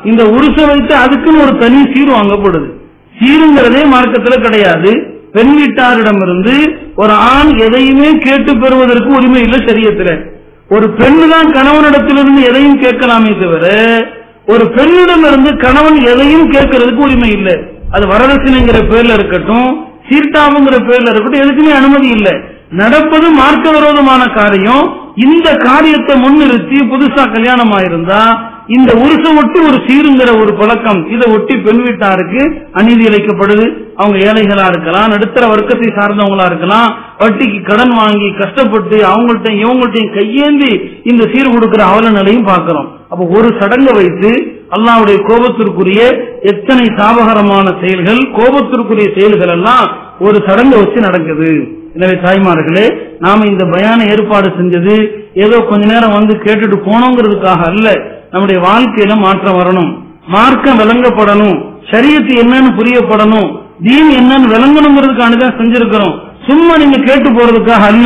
இந்த உருச வைத்து அதுக்குன்னு ஒரு தனி சீர் வாங்கப்படுது சீருங்கிறதே மார்க்கத்துல கிடையாது பெண் வீட்டாரிடமிருந்து ஒரு ஆண் எதையுமே கேட்டு பெறுவதற்கு உரிமை இல்லை சரியத்துல ஒரு பெண்ணு தான் கணவனிடத்திலிருந்து எதையும் கேட்கலாமே தவிர ஒரு பெண்ணிடமிருந்து கணவன் எதையும் கேட்கறதுக்கு உரிமை இல்லை அது வரதட்சணைங்கிற பேர்ல இருக்கட்டும் சீர்டாவுங்கிற பேர்ல இருக்கட்டும் எதுக்குமே அனுமதி இல்லை நடப்பது மார்க்க விரோதமான காரியம் இந்த காரியத்தை முன்னிறுத்தி புதுசா கல்யாணம் ஆயிருந்தா இந்த உருச ஒட்டி ஒரு சீருங்கிற ஒரு பழக்கம் இதை ஒட்டி பெண் வீட்டாருக்கு அநீதி இழைக்கப்படுது அவங்க ஏழைகளா இருக்கலாம் நடுத்தர வர்க்கத்தை சார்ந்தவங்களா இருக்கலாம் வட்டிக்கு கடன் வாங்கி கஷ்டப்பட்டு அவங்கள்ட்ட இவங்கள்ட்டையும் கையேந்தி இந்த சீர் கொடுக்கிற அவல நிலையும் பார்க்கிறோம் அப்ப ஒரு சடங்கை வைத்து அல்லாவுடைய கோபத்திற்குரிய எத்தனை சாபகரமான செயல்கள் கோபத்திற்குரிய செயல்கள் எல்லாம் ஒரு சடங்கை வச்சு நடக்குது எனவே தாய்மார்களே நாம இந்த பயான ஏற்பாடு செஞ்சது ஏதோ கொஞ்ச நேரம் வந்து கேட்டுட்டு போனோங்கிறதுக்காக அல்ல நம்முடைய வாழ்க்கையில மாற்றம் வரணும் மார்க்கம் விளங்கப்படணும் சரியத்து என்னன்னு புரியப்படணும் தீன் என்னன்னு விளங்கணுங்கிறதுக்கான தான் செஞ்சிருக்கிறோம் சும்மா நீங்க கேட்டு போறதுக்காக அல்ல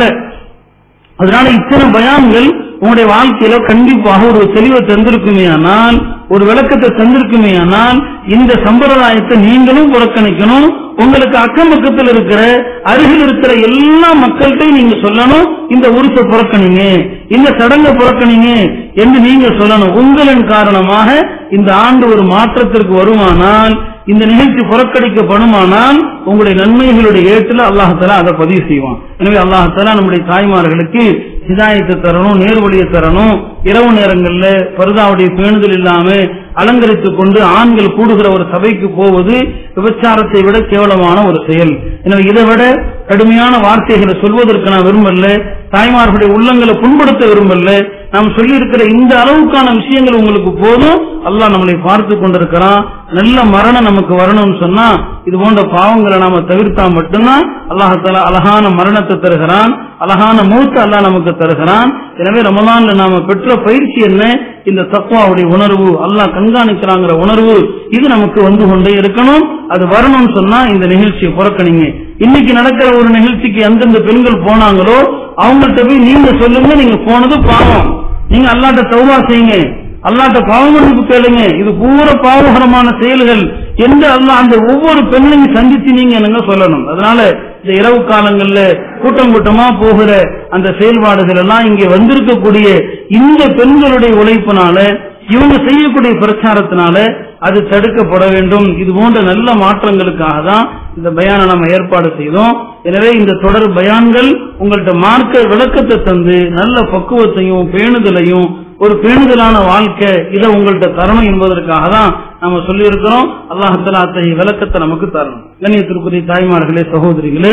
அதனால இத்தனை பயான்கள் உங்களுடைய வாழ்க்கையில கண்டிப்பாக ஒரு தெளிவை தந்திருக்குமே ஆனால் ஒரு விளக்கத்தை தந்திருக்குமே ஆனால் இந்த சம்பிரதாயத்தை நீங்களும் புறக்கணிக்கணும் உங்களுக்கு அக்கம் பக்கத்தில் இருக்கிற அருகில் இருக்கிற எல்லா மக்கள்கிட்டையும் நீங்க சொல்லணும் இந்த உருசை புறக்கணிங்க இந்த சடங்கை புறக்கணிங்க என்று நீங்க சொல்லணும் உங்களின் காரணமாக இந்த ஆண்டு ஒரு மாற்றத்திற்கு வருமானால் இந்த நிகழ்ச்சி புறக்கணிக்கப்படுமானால் உங்களுடைய நன்மைகளுடைய ஏற்றுல அல்லாஹால அதை பதிவு செய்வான் எனவே அல்லாஹால நம்முடைய தாய்மார்களுக்கு ஹிதாயத்தை தரணும் நேர்வழியை தரணும் இரவு நேரங்கள்ல பருதாவுடைய பேணுதல் இல்லாம அலங்கரித்துக் கொண்டு ஆண்கள் கூடுகிற ஒரு சபைக்கு போவது விபச்சாரத்தை விட கேவலமான ஒரு செயல் எனவே இதை விட கடுமையான வார்த்தைகளை சொல்வதற்கு நான் விரும்பல தாய்மார்களுடைய உள்ளங்களை புண்படுத்த விரும்பல நாம் சொல்லி இருக்கிற இந்த அளவுக்கான விஷயங்கள் உங்களுக்கு போதும் அல்லாஹ் நம்மளை பார்த்து கொண்டிருக்கிறான் நல்ல மரணம் நமக்கு வரணும்னு சொன்னா இது போன்ற பாவங்களை நாம தவிர்த்தா மட்டும்தான் அல்லாஹால அழகான மரணத்தை தருகிறான் அழகான மூத்த அல்லாஹ் நமக்கு தருகிறான் எனவே ரமலான்ல நாம பெற்ற பயிற்சி என்ன இந்த தக்குவாவுடைய உணர்வு அல்லாஹ் கண்காணிக்கிறாங்கிற உணர்வு இது நமக்கு வந்து கொண்டே இருக்கணும் அது வரணும்னு சொன்னா இந்த நிகழ்ச்சியை புறக்கணிங்க இன்னைக்கு நடக்கிற ஒரு நிகழ்ச்சிக்கு எந்தெந்த பெண்கள் போனாங்களோ அவங்கள்ட்ட போய் நீங்க சொல்லுங்க நீங்க போனது பாவம் நீங்க அல்லாட்ட தௌபா செய்யுங்க அல்லாட்ட பாவமன்னிப்பு கேளுங்க இது பூரா பாவகரமான செயல்கள் என்று அல்லாஹ் அந்த ஒவ்வொரு பெண்ணையும் சந்திச்சு நீங்க என்னங்க சொல்லணும் அதனால இந்த இரவு காலங்கள்ல கூட்டம் கூட்டமா போகிற அந்த செயல்பாடுகள் எல்லாம் இங்கே வந்திருக்கக்கூடிய இந்த பெண்களுடைய உழைப்பினால இவங்க செய்யக்கூடிய பிரச்சாரத்தினால அது தடுக்கப்பட வேண்டும் இது போன்ற நல்ல மாற்றங்களுக்காக தான் இந்த பயானை நம்ம ஏற்பாடு செய்தோம் எனவே இந்த தொடர் பயான்கள் உங்கள்ட்ட மார்க்க விளக்கத்தை தந்து நல்ல பக்குவத்தையும் பேணுதலையும் ஒரு பேணுதலான வாழ்க்கை இதை உங்கள்ட்ட தரணும் என்பதற்காக தான் நம்ம சொல்லி இருக்கிறோம் அல்லாஹத்துல அத்தகைய விளக்கத்தை நமக்கு தரணும் கண்ணியத்திற்குரிய தாய்மார்களே சகோதரிகளே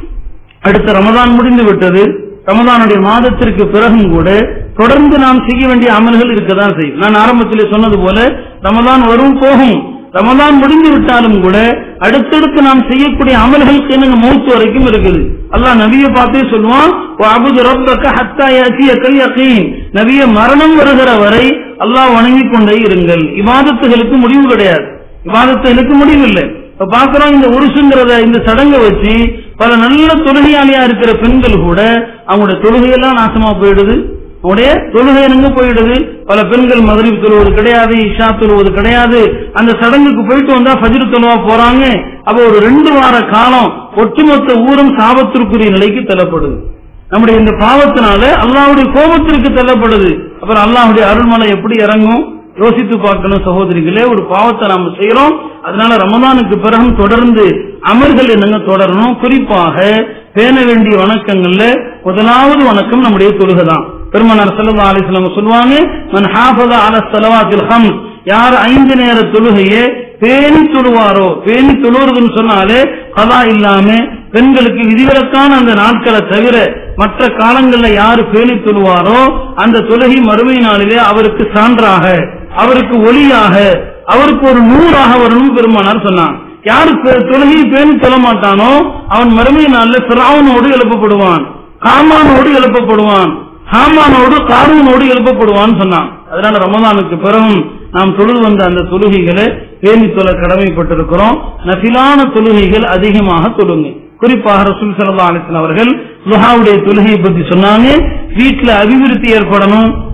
அடுத்த ரமதான் முடிந்து விட்டது ரமதானுடைய மாதத்திற்கு பிறகும் கூட தொடர்ந்து நாம் செய்ய வேண்டிய அமல்கள் இருக்கதான் செய்யும் நான் ஆரம்பத்திலே சொன்னது போல ரமதான் வரும் போகும் ரமதான் முடிந்து விட்டாலும் கூட அடுத்தடுத்து நாம் செய்யக்கூடிய அமல்களுக்கு என்னங்க மௌத்து வரைக்கும் இருக்குது அல்லாஹ் நபியை பார்த்தே சொல்லுவான் அபுது ரப்பக்க ஹத்தா யாசியக்கல் யகீன் நபிய மரணம் வருகிற வரை அல்லாஹ் வணங்கிக் கொண்டே இருங்கள் இவாதத்துகளுக்கு முடிவு கிடையாது இவாதத்துகளுக்கு முடிவு இல்லை இப்ப பாக்குறோம் இந்த உருசுங்கிறத இந்த சடங்கை வச்சு பல நல்ல தொழுகையாளியா இருக்கிற பெண்கள் கூட அவங்களுடைய தொழுகையெல்லாம் நாசமா போயிடுது அவங்களுடைய தொழுகை எங்க போயிடுது பல பெண்கள் மதுரை தொழுவது கிடையாது இஷா தொழுவது கிடையாது அந்த சடங்குக்கு போயிட்டு வந்தா ஃபஜ்ரு தொழுவா போறாங்க அப்ப ஒரு ரெண்டு வார காலம் ஒட்டுமொத்த ஊரும் சாபத்திற்குரிய நிலைக்கு தள்ளப்படுது நம்முடைய இந்த பாவத்தினால அல்லாஹ்வுடைய கோபத்திற்கு தள்ளப்படுது அப்புறம் அல்லாஹ்வுடைய அருள்மலை எப்படி இறங்கும் யோசித்து பார்க்கணும் சகோதரிகளே ஒரு பாவத்தை நாம செய்யறோம் அதனால ரமதானுக்கு பிறகு தொடர்ந்து அமல்கள் என்னங்க தொடரணும் குறிப்பாக பேண வேண்டிய வணக்கங்கள்ல முதலாவது வணக்கம் நம்முடைய தொழுகைதான் பெருமனார் செல்லா அலிஸ்லாம் சொல்லுவாங்க மன் ஹாஃபதா அல ஸலவாத்தில் ஹம்ஸ் யார் ஐந்து நேர தொழுகையே பேணி தொழுவாரோ பேணி தொழுவதுன்னு சொன்னாலே கதா இல்லாம பெண்களுக்கு விதிவிலக்கான அந்த நாட்களை தவிர மற்ற காலங்கள்ல யாரு பேணி தொழுவாரோ அந்த தொழுகை மறுமை நாளிலே அவருக்கு சான்றாக அவருக்கு ஒளியாக அவருக்கு ஒரு நூறாக வரணும் பெருமானார் சொன்னான் யாரு பெ- தொழுகையை பேணி சொல்ல மாட்டானோ அவன் மறுமை நாள்ல பிராவனோடு எழுப்பப்படுவான் காமானோடு எழுப்பப்படுவான் ஹாமானோடு காரூனோடு எழுப்பப்படுவான்னு சொன்னான் அதனால ரமதானுக்கு பிறகும் நாம் தொழுது வந்த அந்த தொழுகைகளை பேணி தொழ கடமைப்பட்டிருக்கிறோம் நபிலான தொழுகைகள் அதிகமாக தொழுங்க குறிப்பாக ரசூல் ஸல்லல்லாஹு அலைஹி வஸல்லம் அவர்கள் லுஹாவுடைய தொழுகையை பத்தி சொன்னாங்க வீட்டுல அபிவிருத்தி ஏற்படணும்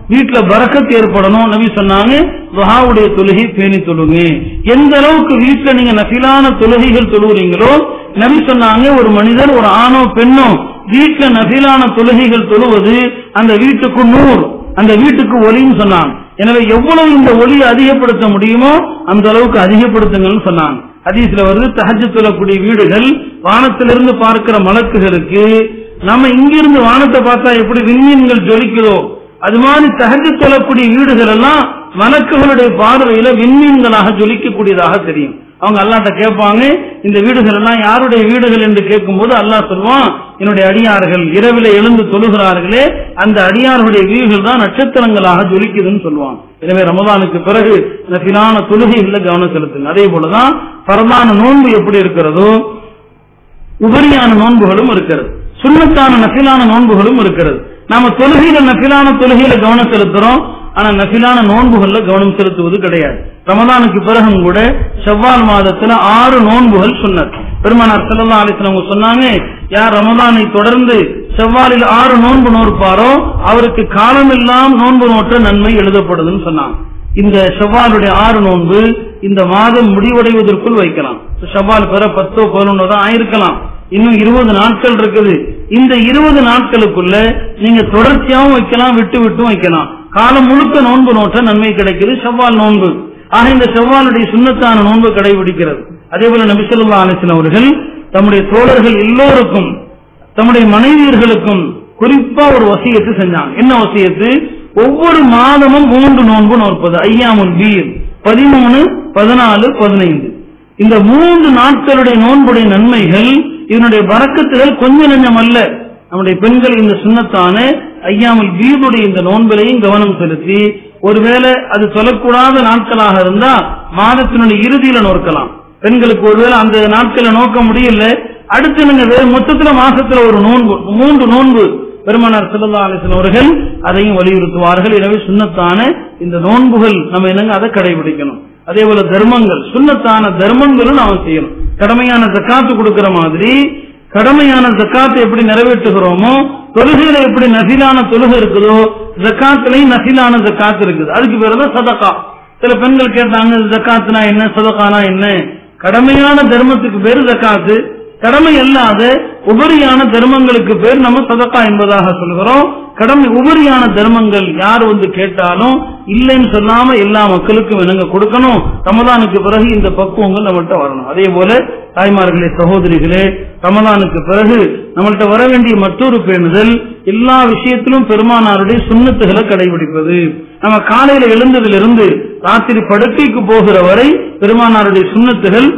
வீட்டுல பரக்கத் ஏற்படணும் நபி சொன்னாங்க துஹாவுடைய தொழுகை பேணி தொழுங்க எந்த அளவுக்கு வீட்டுல நீங்க நஃபிலான தொழுகைகள் தொழுகிறீங்களோ நபி சொன்னாங்க ஒரு மனிதர் ஒரு ஆணோ பெண்ணோ வீட்டுல நஃபிலான தொழுகைகள் தொழுவது அந்த வீட்டுக்கு நூறு அந்த வீட்டுக்கு ஒளின்னு சொன்னாங்க எனவே எவ்வளவு இந்த ஒளியை அதிகப்படுத்த முடியுமோ அந்த அளவுக்கு அதிகப்படுத்துங்கன்னு சொன்னாங்க ஹதீஸ்ல வருது தஹஜ் தொழக்கூடிய வீடுகள் வானத்திலிருந்து பார்க்கிற மலக்குகளுக்கு நம்ம இங்கிருந்து வானத்தை பார்த்தா எப்படி விண்மீன்கள் ஜொலிக்குதோ அது மாதிரி தஹஜ் தொழக்கூடிய வீடுகள் எல்லாம் மலக்குகளுடைய பார்வையில விண்மீன்களாக ஜொலிக்கக்கூடியதாக தெரியும் அவங்க அல்லாட்ட கேட்பாங்க இந்த வீடுகள் எல்லாம் யாருடைய வீடுகள் என்று கேட்கும்போது அல்லாஹ் சொல்வான் என்னுடைய அடியார்கள் இரவில எழுந்து தொழுகிறார்களே அந்த அடியார்களுடைய வீடுகள் தான் நட்சத்திரங்களாக ஜொலிக்குதுன்னு சொல்லுவாங்க எனவே ரமதானுக்கு பிறகு நசிலான தொழுகைகளில் கவனம் செலுத்துங்க அதே போலதான் பரதான நோன்பு எப்படி இருக்கிறதோ உபரியான நோன்புகளும் இருக்கிறது சுண்ணத்தான நசிலான நோன்புகளும் இருக்கிறது நாம தொழுகையில நசிலான தொழுகையில கவனம் செலுத்துறோம் ஆனா நசிலான நோன்புகள்ல கவனம் செலுத்துவது கிடையாது ரமதானுக்கு பிறகும் கூட செவ்வால் மாதத்துல ஆறு நோன்புகள் சொன்னார் பெருமானார் செல்லா அலிஸ்லாம் சொன்னாங்க யார் ரமதானை தொடர்ந்து செவ்வாலில் ஆறு நோன்பு நோற்பாரோ அவருக்கு காலமெல்லாம் நோன்பு நோற்ற நன்மை எழுதப்படுதுன்னு சொன்னாங்க இந்த செவ்வாலுடைய ஆறு நோன்பு இந்த மாதம் முடிவடைவதற்குள் வைக்கலாம் செவ்வால் பெற பத்தோ பதினொன்னோ தான் ஆயிருக்கலாம் இன்னும் இருபது நாட்கள் இருக்குது இந்த இருபது நாட்களுக்குள்ள நீங்க தொடர்ச்சியாவும் வைக்கலாம் விட்டு விட்டும் வைக்கலாம் காலம் முழுக்க நோன்பு நோற்ற நன்மை கிடைக்குது செவ்வால் நோன்பு ஆக இந்த செவ்வாலுடைய சுண்ணத்தான நோன்பு கடைபிடிக்கிறது அதே போல நபிசல்லா அலிஸ்லாம் அவர்கள் தம்முடைய தோழர்கள் எல்லோருக்கும் தம்முடைய மனைவியர்களுக்கும் குறிப்பா ஒரு வசியத்து செஞ்சாங்க என்ன வசியத்து ஒவ்வொரு மாதமும் மூன்று நோன்பு நோற்பது ஐயாமுல் பீர் பதிமூணு பதினாலு பதினைந்து இந்த மூன்று நாட்களுடைய நோன்புடைய நன்மைகள் இதனுடைய வரக்கத்துகள் கொஞ்ச நெஞ்சம் அல்ல நம்முடைய பெண்கள் இந்த சுண்ணத்தான ஐயாமல் பீதுடைய இந்த நோன்பிலையும் கவனம் செலுத்தி ஒருவேளை அது சொல்லக்கூடாத நாட்களாக இருந்தா மாதத்தினுடைய இறுதியில நோக்கலாம் பெண்களுக்கு ஒருவேளை அந்த நாட்களை நோக்க முடியல அடுத்து நீங்க வேறு மொத்தத்துல மாசத்துல ஒரு நோன்பு மூன்று நோன்பு பெருமானார் செல்லல்லா அலிசன் அவர்கள் அதையும் வலியுறுத்துவார்கள் எனவே சுண்ணத்தான இந்த நோன்புகள் நம்ம என்னங்க அதை கடைபிடிக்கணும் அதே போல தர்மங்கள் சுண்ணத்தான தர்மங்களும் நாம செய்யணும் கடமையான ஜக்காத்து கொடுக்கிற மாதிரி கடமையான ஜக்காத்தை எப்படி நிறைவேற்றுகிறோமோ தொழுகையில எப்படி நசிலான தொழுகை இருக்குதோ ஜக்காத்துலயும் நசிலான ஜக்காத்து இருக்குது அதுக்கு பேர் தான் சதக்கா சில பெண்கள் கேட்டாங்க ஜக்காத்துனா என்ன சதக்கானா என்ன கடமையான தர்மத்துக்கு பேரு ஜக்காத்து கடமை அல்லாத உபரியான தர்மங்களுக்கு பேர் நம்ம சதக்கா என்பதாக சொல்கிறோம் கடமை உபரியான தர்மங்கள் யார் வந்து கேட்டாலும் இல்லைன்னு சொல்லாம எல்லா மக்களுக்கும் இணங்க கொடுக்கணும் ரமதானுக்கு பிறகு இந்த பக்குவங்கள் நம்மள்ட்ட வரணும் அதே போல தாய்மார்களே சகோதரிகளே ரமதானுக்கு பிறகு நம்மள்ட்ட வர வேண்டிய மற்றொரு பேணுதல் எல்லா விஷயத்திலும் பெருமானாருடைய சுண்ணத்துகளை கடைபிடிப்பது நம்ம காலையில எழுந்ததிலிருந்து ராத்திரி படுக்கைக்கு போகிற வரை பெருமானாருடைய சுண்ணத்துகள்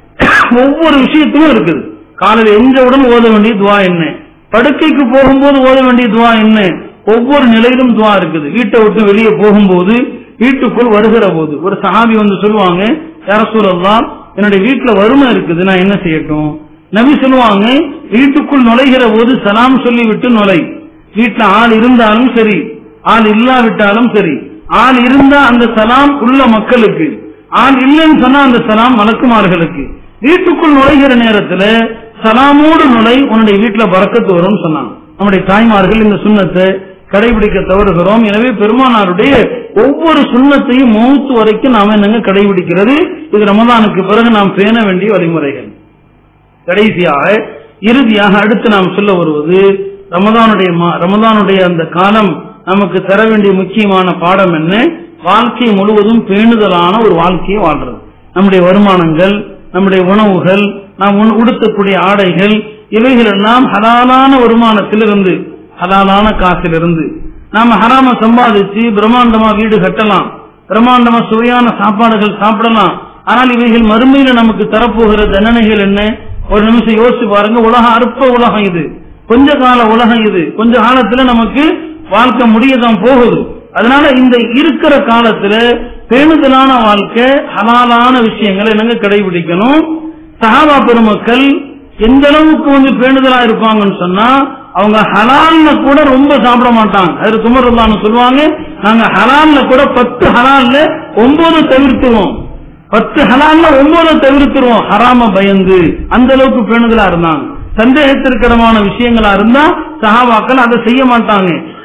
ஒவ்வொரு விஷயத்திலும் இருக்குது காலையில் எஞ்சவுடன் ஓத வேண்டிய துவா என்ன படுக்கைக்கு போகும்போது ஓத வேண்டிய துவா என்ன ஒவ்வொரு நிலையிலும் துவா இருக்குது வீட்டை விட்டு வெளியே போகும்போது வீட்டுக்குள் வருகிற போது ஒரு சஹாபி வந்து சொல்லுவாங்க யார சொல்லலாம் என்னுடைய வீட்டுல வறுமை இருக்குது நான் என்ன செய்யட்டும் நபி சொல்லுவாங்க வீட்டுக்குள் நுழைகிற போது சலாம் சொல்லி விட்டு நுழை வீட்டுல ஆள் இருந்தாலும் சரி ஆள் இல்லாவிட்டாலும் சரி ஆள் இருந்தா அந்த சலாம் உள்ள மக்களுக்கு ஆள் இல்லைன்னு சொன்னா அந்த சலாம் மலக்குமார்களுக்கு வீட்டுக்குள் நுழைகிற நேரத்துல சலாமோடு நுழை உன்னுடைய வீட்டுல பறக்கத்து வரும்னு சொன்னாங்க நம்முடைய தாய்மார்கள் இந்த சுண்ணத்தை கடைபிடிக்க தவறுகிறோம் எனவே பெருமானாருடைய ஒவ்வொரு சுண்ணத்தையும் மௌத்து வரைக்கும் நாம என்னங்க கடைபிடிக்கிறது இது ரமதானுக்கு பிறகு நாம் பேண வேண்டிய வழிமுறைகள் கடைசியாக இறுதியாக அடுத்து நாம் சொல்ல வருவது ரமதானுடைய மா- ரமதானுடைய அந்த காலம் நமக்கு தர வேண்டிய முக்கியமான பாடம் என்ன வாழ்க்கை முழுவதும் பேணுதலான ஒரு வாழ்க்கையை வாழ்றது நம்முடைய வருமானங்கள் நம்முடைய உணவுகள் நாம் உண்- உடுத்தக்கூடிய ஆடைகள் இவைகள் எல்லாம் ஹலாலான வருமானத்திலிருந்து ஹலாலான காசிலிருந்து நாம ஹராம சம்பாதிச்சு பிரம்மாண்டமா வீடு கட்டலாம் பிரம்மாண்டமா சுவையான சாப்பாடுகள் சாப்பிடலாம் ஆனால் இவைகள் மறுமையில நமக்கு தரப்போகிற தண்டனைகள் என்ன ஒரு நிமிஷம் யோசிச்சு பாருங்க உலகம் அற்ப உலகம் இது கொஞ்ச கால உலகம் இது கொஞ்ச காலத்துல நமக்கு வாழ்க்கை முடியதான் போகுது அதனால இந்த இருக்கிற காலத்துல பேணுதலான வாழ்க்கை ஹலாலான விஷயங்களை என்னங்க கடைபிடிக்கணும் சஹாபா பெருமக்கள் எந்த அளவுக்கு வந்து பேணுதலா இருப்பாங்கன்னு சொன்னா அவங்க ஹலால்ல கூட ரொம்ப சாப்பிட மாட்டாங்க அது துமர்லான்னு சொல்லுவாங்க நாங்க ஹலால்ல கூட பத்து ஹலால்ல ஒன்பது தவிர்த்துவோம் பத்து ஹலால்ல ஒன்பது தவிர்த்துருவோம் ஹராம பயந்து அந்த அளவுக்கு பேணுதலா இருந்தாங்க சந்தேகத்திற்கிடமான விஷயங்களா இருந்தா சஹாபாக்கள் அதை செய்ய மாட்டாங்க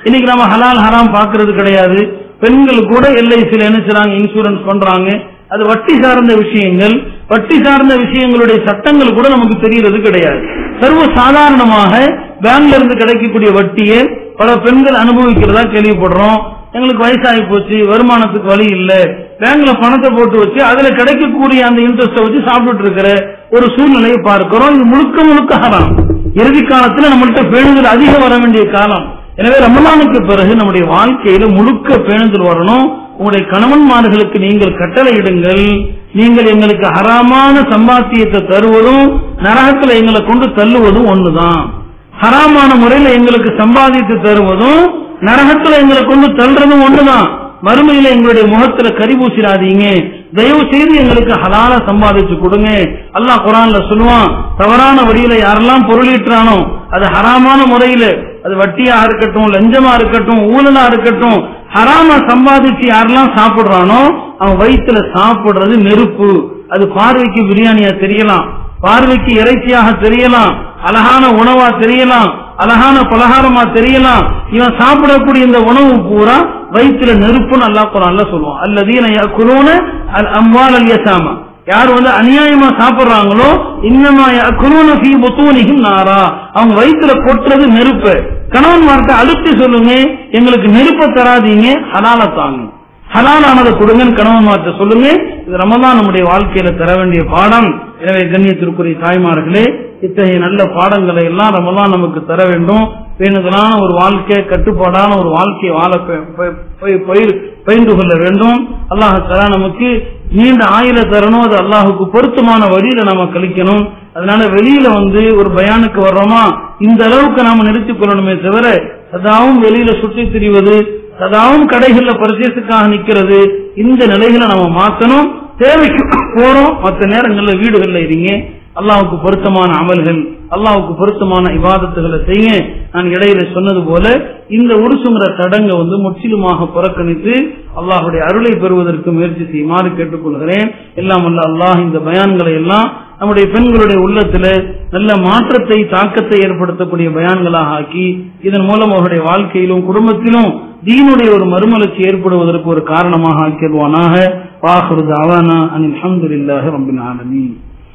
இன்னைக்கு நம்ம ஹலால் ஹராம் பார்க்கிறது கிடையாது பெண்கள் கூட எல்ஐசியில் என்ன செய்றாங்க இன்சூரன்ஸ் பண்றாங்க அது வட்டி சார்ந்த விஷயங்கள் வட்டி சார்ந்த விஷயங்களுடைய சட்டங்கள் கூட நமக்கு தெரியறது கிடையாது சர்வ சாதாரணமாக பேங்க்ல இருந்து கிடைக்கக்கூடிய வட்டியை பல பெண்கள் அனுபவிக்கிறதா கேள்விப்படுறோம் எங்களுக்கு வயசாகி போச்சு வருமானத்துக்கு வழி இல்ல பேங்க்ல பணத்தை போட்டு வச்சு அதுல கிடைக்கக்கூடிய அந்த இன்ட்ரெஸ்ட வச்சு சாப்பிட்டுட்டு இருக்கிற ஒரு சூழ்நிலையை பார்க்கிறோம் இது முழுக்க முழுக்க ஹராம் இறுதி காலத்துல நம்மள்ட்ட பேணுதல் அதிகம் வர வேண்டிய காலம் எனவே ரமலானுக்கு பிறகு நம்முடைய வாழ்க்கையில முழுக்க பேணுதல் வரணும் உங்களுடைய கணவன்மார்களுக்கு நீங்கள் கட்டளையிடுங்கள் நீங்கள் எங்களுக்கு ஹராமான சம்பாத்தியத்தை தருவதும் நரகத்துல எங்களை கொண்டு தள்ளுவதும் ஒண்ணுதான் ஹராமான முறையில எங்களுக்கு சம்பாதித்து தருவதும் நரகத்துல எங்களை கொண்டு தள்ளுறதும் ஒண்ணுதான் மறுமையில எங்களுடைய முகத்துல கரி பூசிடாதீங்க தயவு செய்து எங்களுக்கு ஹலால சம்பாதிச்சு கொடுங்க அல்லாஹ் குரான்ல சொல்லுவான் தவறான வழியில யாரெல்லாம் பொருளீட்டுறானோ அது ஹராமான முறையில அது வட்டியா இருக்கட்டும் லஞ்சமா இருக்கட்டும் ஊழலா இருக்கட்டும் ஹராம சம்பாதிச்சு யாரெல்லாம் சாப்பிடுறானோ அவன் வயிற்றுல சாப்பிடுறது நெருப்பு அது பார்வைக்கு பிரியாணியா தெரியலாம் பார்வைக்கு இறைச்சியாக தெரியலாம் அழகான உணவா தெரியலாம் அழகான பலகாரமா தெரியலாம் இவன் சாப்பிடக்கூடிய இந்த உணவு பூரா வயிற்றுல நெருப்புன்னு அல்லாஹ் குரான்ல சொல்லுவான் அல்லதீன குலோன அல் அம்வால் அல் யசாமா யார் வந்து அநியாயமா சாப்பிடுறாங்களோ இன்னமா குலோன ஃபீ புத்தூனிகும் நாரா அவங்க வயிற்றுல கொட்டுறது நெருப்பு கணவன் வார்த்தை அழுத்தி சொல்லுங்க எங்களுக்கு நெருப்பை தராதீங்க ஹலால தாங்க ஹலாலானதை கொடுங்கன்னு கணவன் வார்த்தை சொல்லுங்க இது ரமதான் நம்முடைய வாழ்க்கையில தர வேண்டிய பாடம் எனவே கண்ணியத்திற்குரிய தாய்மார்களே இத்தகைய நல்ல பாடங்களை எல்லாம் ரமதான் நமக்கு தர வேண்டும் பேணுதலான ஒரு வாழ்க்கை கட்டுப்பாடான ஒரு வாழ்க்கையை வாழ ப- ப- ப- பயிர்- பயின்று கொள்ள வேண்டும் அல்லாஹ் தலா நமக்கு நீண்ட ஆயுள தரணும் அது அல்லாஹுக்கு பொருத்தமான வழியில நாம கழிக்கணும் அதனால வெளியில வந்து ஒரு பயானுக்கு வர்றோமா இந்த அளவுக்கு நாம நிறுத்திக் கொள்ளணுமே தவிர சதாவும் வெளியில சுற்றி திரிவது சதாவும் கடைகள்ல பரிசேசுக்காக நிக்கிறது இந்த நிலைகளை நம்ம மாத்தணும் தேவைக்கு போறோம் மற்ற நேரங்கள்ல வீடுகள்ல இருங்க அல்லாஹ்வுக்கு பொருத்தமான அமல்கள் அல்லாஹ்வுக்கு பொருத்தமான இவாதத்துகளை செய்ய நான் இடையில சொன்னது போல இந்த உருசுங்கிற தடங்க வந்து முற்றிலுமாக புறக்கணித்து அல்லாஹ்வுடைய அருளை பெறுவதற்கு முயற்சி செய்யுமாறு கேட்டுக்கொள்கிறேன் எல்லாம் வல்ல அல்லாஹ் இந்த பயான்களை எல்லாம் நம்முடைய பெண்களுடைய உள்ளத்துல நல்ல மாற்றத்தை தாக்கத்தை ஏற்படுத்தக்கூடிய பயான்களாக ஆக்கி இதன் மூலம் அவருடைய வாழ்க்கையிலும் குடும்பத்திலும் தீனுடைய ஒரு மறுமலர்ச்சி ஏற்படுவதற்கு ஒரு காரணமாக ஆக்கிடுவானாக வாஹரு தாவானா அனில் அஹமதுல்லாஹி ரப்பில் ஆலமீன்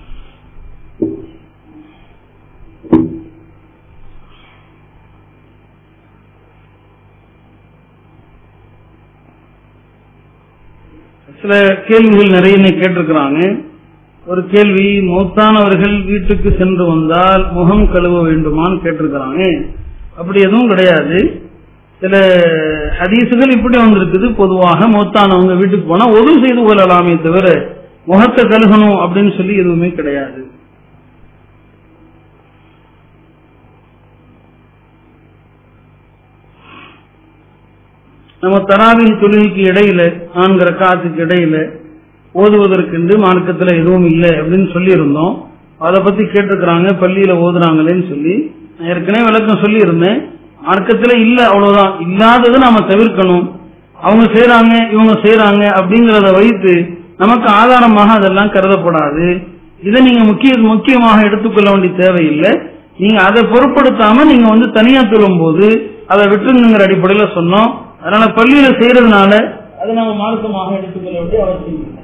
சில கேள்விகள் நிறைய இன்னைக்கு கேட்டிருக்கிறாங்க ஒரு கேள்வி மௌத்தானவர்கள் வீட்டுக்கு சென்று வந்தால் முகம் கழுவ வேண்டுமான்னு கேட்டிருக்கிறாங்க அப்படி எதுவும் கிடையாது சில ஹதீசுகள் இப்படி வந்திருக்குது பொதுவாக மௌத்தானவங்க வீட்டுக்கு போனா ஒது செய்து கொள்ளலாமே தவிர முகத்தை கழுகணும் அப்படின்னு சொல்லி எதுவுமே கிடையாது நம்ம தராவின் தொழுகைக்கு இடையில நான்கு ரக்காத்துக்கு இடையில ஓதுவதற்கென்று மார்க்கத்துல எதுவும் இல்லை அப்படின்னு சொல்லி இருந்தோம் அதை பத்தி கேட்டிருக்கிறாங்க பள்ளியில ஓதுறாங்களேன்னு சொல்லி நான் ஏற்கனவே விளக்கம் சொல்லி இருந்தேன் மார்க்கத்துல இல்ல அவ்வளவுதான் இல்லாததை நாம தவிர்க்கணும் அவங்க செய்றாங்க இவங்க செய்றாங்க அப்படிங்கறத வைத்து நமக்கு ஆதாரமாக அதெல்லாம் கருதப்படாது இதை நீங்க முக்கிய முக்கியமாக எடுத்துக்கொள்ள வேண்டிய தேவையில்லை நீங்க அதை பொருட்படுத்தாம நீங்க வந்து தனியா சொல்லும் போது அதை விட்டுருங்கிற அடிப்படையில சொன்னோம் அதனால பள்ளியில செய்யறதுனால அதை நம்ம மார்க்கமாக எடுத்துக்கொள்ள வேண்டிய அவசியம் இல்லை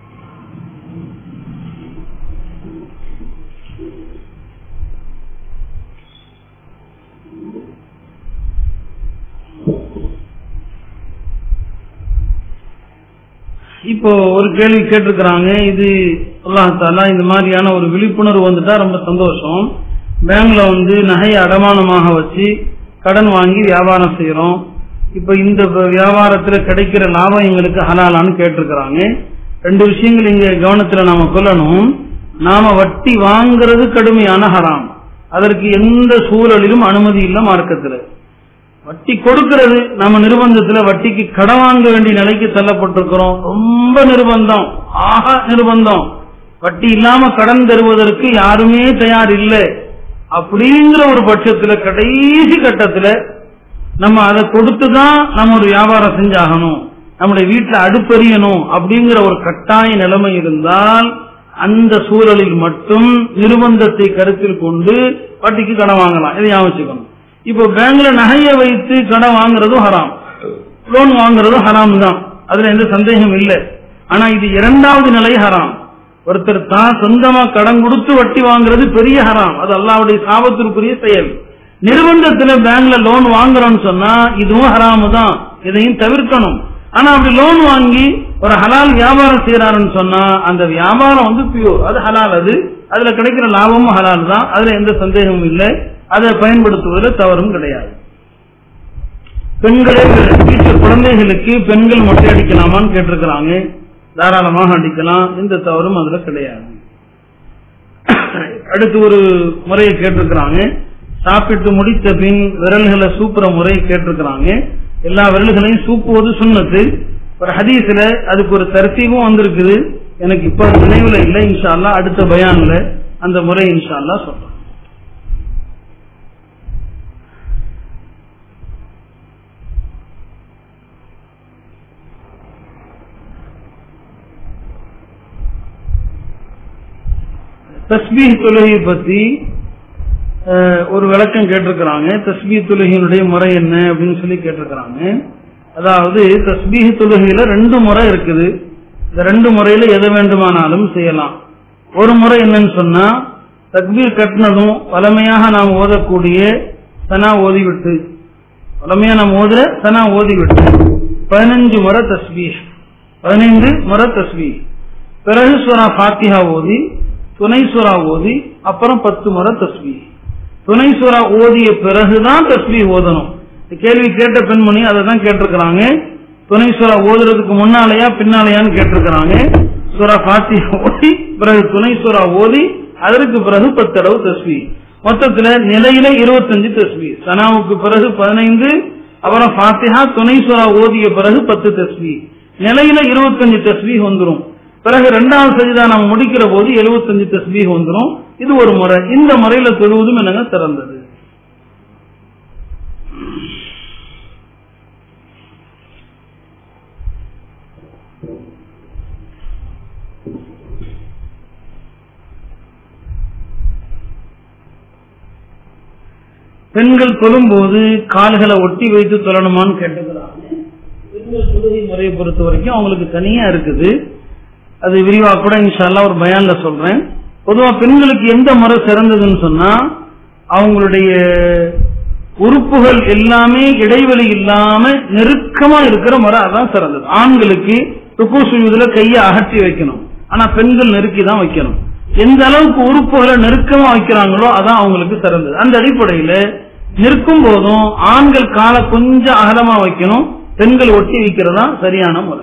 இப்போ ஒரு கேள்வி கேட்டிருக்கிறாங்க இது அல்லாஹ் தாலா இந்த மாதிரியான ஒரு விழிப்புணர்வு வந்துட்டா ரொம்ப சந்தோஷம் பேங்க்ல வந்து நகையை அடமானமாக வச்சு கடன் வாங்கி வியாபாரம் செய்யறோம் இப்ப இந்த வியாபாரத்துல கிடைக்கிற லாபம் எங்களுக்கு ஹலாலான்னு கேட்டிருக்கிறாங்க ரெண்டு விஷயங்கள் இங்க கவனத்துல நாம கொள்ளணும் நாம வட்டி வாங்குறது கடுமையான ஹராம் அதற்கு எந்த சூழலிலும் அனுமதி இல்லை மார்க்கத்துல வட்டி கொடுக்கிறது நம்ம நிர்பந்தத்துல வட்டிக்கு கடன் வாங்க வேண்டிய நிலைக்கு தள்ளப்பட்டிருக்கிறோம் ரொம்ப நிர்பந்தம் ஆஹா நிர்பந்தம் வட்டி இல்லாம கடன் தருவதற்கு யாருமே தயார் இல்லை அப்படிங்கிற ஒரு பட்சத்துல கடைசி கட்டத்துல நம்ம அதை கொடுத்துதான் நம்ம ஒரு வியாபாரம் செஞ்சாகணும் நம்முடைய வீட்டுல அடுப்பெறியணும் அப்படிங்கிற ஒரு கட்டாய நிலைமை இருந்தால் அந்த சூழலில் மட்டும் நிர்பந்தத்தை கருத்தில் கொண்டு வட்டிக்கு கடன் வாங்கலாம் இதை ஞாபகம் வச்சுக்கணும் இப்போ பேங்க்ல நகையை வைத்து கடன் வாங்குறதும் ஹராம் லோன் வாங்குறதும் ஹராம் தான் அதுல எந்த சந்தேகம் இல்லை ஆனா இது இரண்டாவது நிலை ஹராம் ஒருத்தர் தான் சொந்தமா கடன் கொடுத்து வட்டி வாங்குறது பெரிய ஹராம் அது அல்லாவுடைய சாபத்திற்குரிய செயல் நிர்பந்தத்துல பேங்க்ல லோன் வாங்குறோம்னு சொன்னா இதுவும் ஹராமு தான் இதையும் தவிர்க்கணும் ஆனா அப்படி லோன் வாங்கி ஒரு ஹலால் வியாபாரம் செய்யறாருன்னு சொன்னா அந்த வியாபாரம் வந்து பியூர் அது ஹலால் அது அதுல கிடைக்கிற லாபமும் ஹலால் தான் அதுல எந்த சந்தேகமும் இல்லை அதை பயன்படுத்துவதில் தவறும் கிடையாது பெண்களே வீட்டு குழந்தைகளுக்கு பெண்கள் மொட்டை அடிக்கலாமான்னு கேட்டிருக்கிறாங்க தாராளமாக அடிக்கலாம் எந்த தவறும் அதுல கிடையாது அடுத்து ஒரு முறையை கேட்டிருக்கிறாங்க சாப்பிட்டு முடித்த பின் விரல்களை சூப்புற முறையை கேட்டிருக்கிறாங்க எல்லா விரல்களையும் சூப்புவது சுண்ணத்து ஒரு ஹதீஸ்ல அதுக்கு ஒரு தர்த்தீபும் வந்திருக்குது எனக்கு இப்ப அது நினைவுல இல்லை இன்ஷா அல்லாஹ் அடுத்த பயான்ல அந்த முறை இன்ஷா அல்லாஹ் சொல்றேன் தஸ்பீஹ் தொழுகையை பத்தி அஹ், ஒரு விளக்கம் கேட்டிருக்கிறாங்க தஸ்பீஹ் தொழுகையினுடைய முறை என்ன அப்படின்னு சொல்லி கேட்டிருக்கிறாங்க அதாவது தஸ்பீஹ் தொழுகையில ரெண்டு முறை இருக்குது இந்த ரெண்டு முறையில எதை வேண்டுமானாலும் செய்யலாம் ஒரு முறை என்னன்னு சொன்னா தக்பீர் கட்டினதும் வளமையாக நாம் ஓதக்கூடிய சனா ஓதிவிட்டு வளமையா நாம் ஓதுற சனா ஓதிவிட்டு பதினஞ்சு முறை தஸ்பீஹ் பதினைந்து முறை தஸ்பீஹ் பிறகு சூரா ஃபாத்திஹா ஓதி துணை சூரா ஓதி அப்புறம் பத்து முறை தஸ்பீஹ் துணை சூரா ஓதிய பிறகுதான் தஸ்பீஹ் ஓதணும் இந்த கேள்வி கேட்ட பெண்மணி அதை தான் கேட்டிருக்கிறாங்க துணை சூரா ஓதுறதுக்கு முன்னாலயா பின்னாலயான்னு கேட்டிருக்கிறாங்க சூரா ஃபாத்திஹா ஓதி பிறகு துணை சூரா ஓதி அதற்கு பிறகு பத்து தடவை தஸ்பீஹ் மொத்தத்துல நிலையில இருபத்தஞ்சு தஸ்பீஹ் சனாவுக்கு பிறகு பதினைந்து அப்புறம் ஃபாத்திஹா துணை சூரா ஓதிய பிறகு பத்து தஸ்பீஹ் நிலையில இருபத்தஞ்சு தஸ்பீஹ் வந்துரும் பிறகு இரண்டாவது சஜிதா நம்ம முடிக்கிற போது 75 தஸ்பீஹ் வந்துரும் இது ஒரு முறை இந்த முறையில தொழுவதும் என்னங்க சிறந்தது பெண்கள் தொழும்போது கால்களை ஒட்டி வைத்து தொழணுமான்னு கேட்டுக்கிறாங்க பெண்கள் தொழுகை முறையை பொறுத்த வரைக்கும் அவங்களுக்கு தனியா இருக்குது அது விரிவா கூட இன்ஷால்லா ஒரு பயான்ல சொல்றேன் பொதுவா பெண்களுக்கு எந்த முறை சிறந்ததுன்னு சொன்னா அவங்களுடைய உறுப்புகள் எல்லாமே இடைவெளி இல்லாம நெருக்கமா இருக்கிற முறை அதான் சிறந்தது ஆண்களுக்கு ருக்கு சுயுதுல கையை அகற்றி வைக்கணும் ஆனா பெண்கள் நெருக்கி தான் வைக்கணும் எந்த அளவுக்கு உறுப்புகளை நெருக்கமா வைக்கிறாங்களோ அதான் அவங்களுக்கு சிறந்தது அந்த அடிப்படையில நிற்கும் போதும் ஆண்கள் காலை கொஞ்சம் அகலமா வைக்கணும் பெண்கள் ஒட்டி வைக்கிறதா சரியான முறை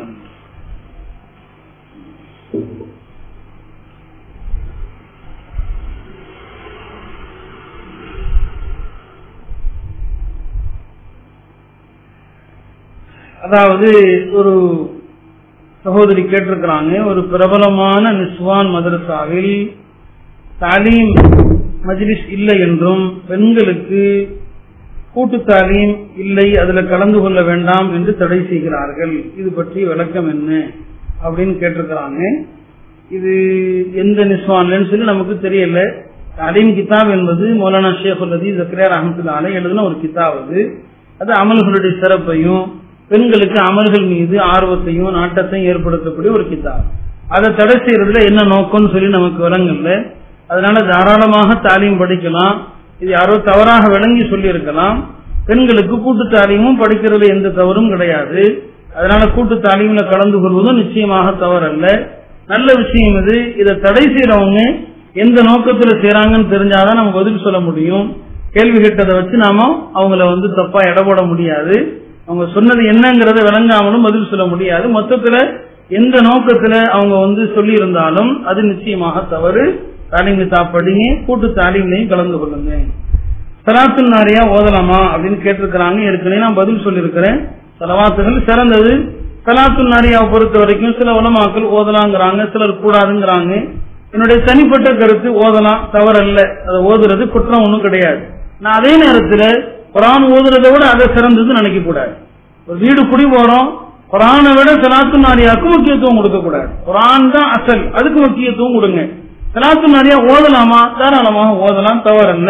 அதாவது ஒரு சகோதரி கேட்டிருக்கிறாங்க ஒரு பிரபலமான நிஸ்வான் மதரசாவில் தாலீம் மஜ்லிஸ் இல்லை என்றும் பெண்களுக்கு கூட்டு தாலீம் இல்லை அதுல கலந்து கொள்ள வேண்டாம் என்று தடை செய்கிறார்கள் இது பற்றி விளக்கம் என்ன அப்படின்னு கேட்டிருக்கிறாங்க இது எந்த நிஸ்வான்லன்னு சொல்லி நமக்கு தெரியல தாலீம் கிதாப் என்பது மௌலானா ஷேக் அல்லதி ஜக்ரியா ரஹமத்துல்லாலே எழுதின ஒரு கிதாப் அது அது அமல்களுடைய சிறப்பையும் பெண்களுக்கு அமல்கள் மீது ஆர்வத்தையும் நாட்டத்தையும் ஏற்படுத்தக்கூடிய ஒரு கிதாப் அதை தடை செய்யறதுல என்ன நோக்கம்னு சொல்லி நமக்கு விளங்கல அதனால தாராளமாக தாலீம் படிக்கலாம் இது யாரோ தவறாக விளங்கி சொல்லி இருக்கலாம் பெண்களுக்கு கூட்டு தாலீமும் படிக்கிறது எந்த தவறும் கிடையாது அதனால கூட்டு தாலீம்ல கலந்து கொள்வதும் நிச்சயமாக தவறல்ல நல்ல விஷயம் இது இதை தடை செய்யறவங்க எந்த நோக்கத்துல செய்யறாங்கன்னு தெரிஞ்சாதான் நம்ம பதில் சொல்ல முடியும் கேள்வி கேட்டதை வச்சு நாம அவங்கள வந்து தப்பா எடை போட முடியாது அவங்க சொன்னது என்னங்கறத விளங்காமலும் பதில் சொல்ல முடியாது மொத்தத்துல எந்த நோக்கத்துல அவங்க வந்து சொல்லி இருந்தாலும் அது நிச்சயமாக தவறு தாலிம் படிங்க கூட்டு தாலிம்லையும் கலந்து கொள்ளுங்க சலாத்துல் நாரியா ஓதலாமா அப்படின்னு கேட்டிருக்கிறாங்க ஏற்கனவே நான் பதில் சொல்லியிருக்கிறேன் சலவாத்துகள் சிறந்தது சலாத்துல் நாரியாவை பொறுத்த வரைக்கும் சில உலமாக்கள் ஓதலாங்கிறாங்க சிலர் கூடாதுங்கிறாங்க என்னுடைய தனிப்பட்ட கருத்து ஓதலாம் தவறல்ல அதை ஓதுறது குற்றம் ஒன்றும் கிடையாது நான் அதே நேரத்துல குரான் ஓதுறதை விட அதை சிறந்தது நினைக்க கூடாது ஒரு வீடு குடி போறோம் குரானை விட சலாத்து நாரியாவுக்கு முக்கியத்துவம் கொடுக்க கூடாது குரான் தான் அசல் அதுக்கு முக்கியத்துவம் கொடுங்க சலாத்து நாரியா ஓதலாமா தாராளமாக ஓதலாம் தவறல்ல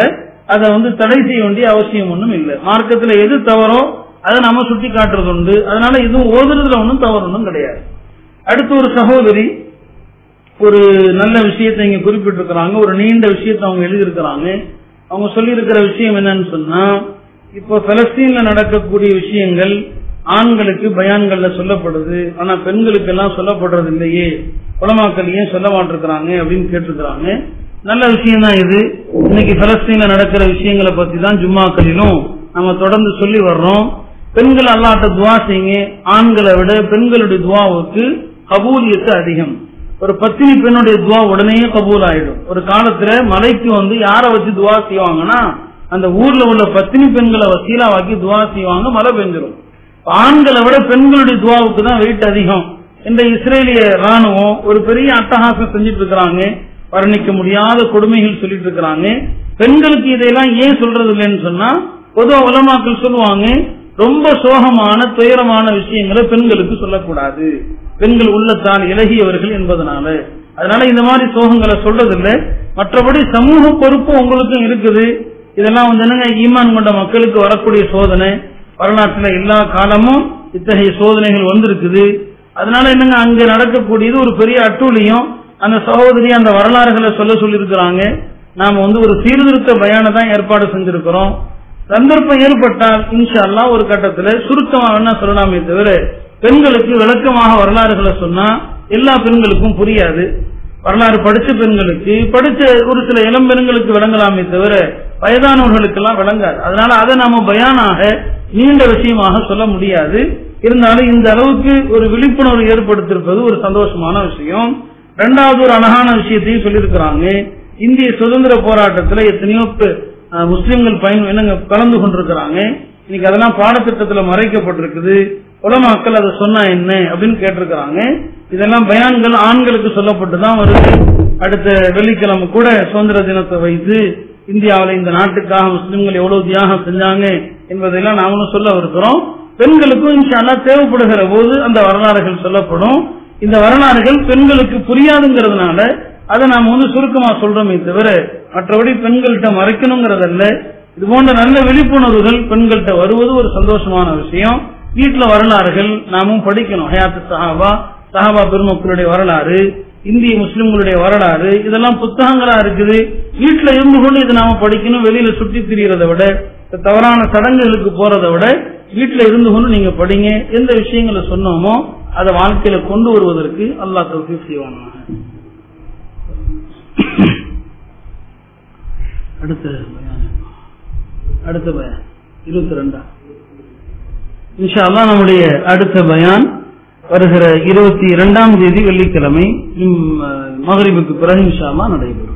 அதை வந்து தடை செய்ய வேண்டிய அவசியம் ஒன்றும் இல்லை மார்க்கத்துல எது தவறோ அதை நம்ம சுட்டி காட்டுறது உண்டு அதனால இதுவும் ஓதுறதுல ஒன்றும் தவறு ஒன்றும் கிடையாது அடுத்து ஒரு சகோதரி ஒரு நல்ல விஷயத்தை இங்க குறிப்பிட்டிருக்கிறாங்க ஒரு நீண்ட விஷயத்தை அவங்க எழுதியிருக்கிறாங்க அவங்க சொல்லியிருக்கிற விஷயம் என்னன்னு சொன்னா இப்போ பலஸ்தீன்ல நடக்கக்கூடிய விஷயங்கள் ஆண்களுக்கு பயான்கள்ல சொல்லப்படுது ஆனா பெண்களுக்கு எல்லாம் சொல்லப்படுறது இல்லையே குலமாக்கள் ஏன் சொல்ல மாட்டிருக்கிறாங்க அப்படின்னு கேட்டிருக்கிறாங்க நல்ல விஷயம் தான் இது இன்னைக்கு பலஸ்தீன்ல நடக்கிற விஷயங்களை பத்தி தான் ஜும்மாக்களிலும் நம்ம தொடர்ந்து சொல்லி வர்றோம் பெண்கள் அல்லாட்ட துவா செய்யுங்க ஆண்களை விட பெண்களுடைய துவாவுக்கு கபூலியத்து அதிகம் ஒரு பத்தினி பெண்ணுடைய துவா உடனே கபூல் ஆயிடும் ஒரு காலத்துல மலைக்கு வந்து யாரை வச்சு துவா செய்வாங்கன்னா அந்த ஊர்ல உள்ள பத்தினி பெண்களை வசீலாவாக்கி துவா செய்வாங்க மழை பெஞ்சிரும் ஆண்களை விட பெண்களுடைய துவாவுக்கு தான் வெயிட் அதிகம் இந்த இஸ்ரேலிய ராணுவம் ஒரு பெரிய அட்டகாசம் செஞ்சுட்டு இருக்கிறாங்க வர்ணிக்க முடியாத கொடுமைகள் சொல்லிட்டு இருக்கிறாங்க பெண்களுக்கு இதையெல்லாம் ஏன் சொல்றது இல்லைன்னு சொன்னா பொதுவா உலமாக்கள் சொல்லுவாங்க ரொம்ப சோகமான துயரமான விஷயங்களை பெண்களுக்கு சொல்லக்கூடாது பெண்கள் உள்ளத்தால் இலகியவர்கள் என்பதனால அதனால இந்த மாதிரி சோகங்களை சொல்றதில்லை மற்றபடி சமூக பொறுப்பு உங்களுக்கும் இருக்குது இதெல்லாம் வந்து என்னங்க ஈமான் கொண்ட மக்களுக்கு வரக்கூடிய சோதனை வரலாற்றுல எல்லா காலமும் இத்தகைய சோதனைகள் வந்திருக்குது அதனால என்னங்க அங்க நடக்கக்கூடியது ஒரு பெரிய அட்டூழியம் அந்த சகோதரி அந்த வரலாறுகளை சொல்ல சொல்லியிருக்கிறாங்க நாம வந்து ஒரு சீர்திருத்த பயான தான் ஏற்பாடு செஞ்சிருக்கிறோம் சந்தர்ப்பம் ஏற்பட்டால் இன்ஷா அல்லாஹ் ஒரு கட்டத்துல சுருக்கமா வேணா சொல்லலாமே தவிர பெண்களுக்கு விளக்கமாக வரலாறுகளை சொன்னா எல்லா பெண்களுக்கும் புரியாது வரலாறு படிச்ச பெண்களுக்கு படிச்ச ஒரு சில இளம் பெண்களுக்கு விளங்கலாமே தவிர வயதானவர்களுக்கெல்லாம் விளங்காது அதனால அதை நாம பயானாக நீண்ட விஷயமாக சொல்ல முடியாது இருந்தாலும் இந்த அளவுக்கு ஒரு விழிப்புணர்வு ஏற்படுத்திருப்பது ஒரு சந்தோஷமான விஷயம் இரண்டாவது ஒரு அழகான விஷயத்தையும் சொல்லியிருக்கிறாங்க இந்திய சுதந்திர போராட்டத்துல எத்தனையோ பே- அஹ் முஸ்லிம்கள் பயன் என்னங்க கலந்து கொண்டிருக்கிறாங்க இன்னைக்கு அதெல்லாம் பாடத்திட்டத்துல மறைக்கப்பட்டிருக்குது உலமாக்கள் அதை சொன்னா என்ன அப்படின்னு கேட்டிருக்கிறாங்க இதெல்லாம் பயான்கள் ஆண்களுக்கு சொல்லப்பட்டு தான் வருது அடுத்த வெள்ளிக்கிழமை கூட சுதந்திர தினத்தை வைத்து இந்தியாவில் இந்த நாட்டுக்காக முஸ்லிம்கள் எவ்வளவு தியாகம் செஞ்சாங்க என்பதையெல்லாம் நாமளும் சொல்ல இருக்கிறோம் பெண்களுக்கும் இன்ஷா அல்லாஹ் தேவைப்படுகிற போது அந்த வரலாறுகள் சொல்லப்படும் இந்த வரலாறுகள் பெண்களுக்கு புரியாதுங்கிறதுனால அதை நாம வந்து சுருக்கமா சொல்றோமே தவிர மற்றபடி பெண்கள்கிட்ட மறைக்கணுங்கிறதல்ல இது போன்ற நல்ல விழிப்புணர்வுகள் பெண்கள்கிட்ட வருவது ஒரு சந்தோஷமான விஷயம் வீட்டுல வரலாறுகள் நாமும் படிக்கணும் ஹயாத்து சஹாபா சஹாபா பெருமக்களுடைய வரலாறு இந்திய முஸ்லிம்களுடைய வரலாறு இதெல்லாம் புத்தகங்களா இருக்குது வீட்டுல இருந்து கொண்டு இதை நாம படிக்கணும் வெளியில சுற்றி திரியறதை விட இந்த தவறான சடங்குகளுக்கு போறதை விட வீட்டுல இருந்து கொண்டு நீங்க படிங்க எந்த விஷயங்களை சொன்னோமோ அதை வாழ்க்கையில கொண்டு வருவதற்கு அல்லாஹ் தௌஃபீக் செய்வானாக அடுத்த பயான். அடுத்த பயான் இருபத்தி ரெண்டா இன்ஷா அல்லாஹ் நம்முடைய அடுத்த பயான் வருகிற இருபத்தி இரண்டாம் தேதி வெள்ளிக்கிழமை இம், அஹ், மகரிபுக்கு பிறகு இன்ஷா அல்லாஹ் நடைபெறும்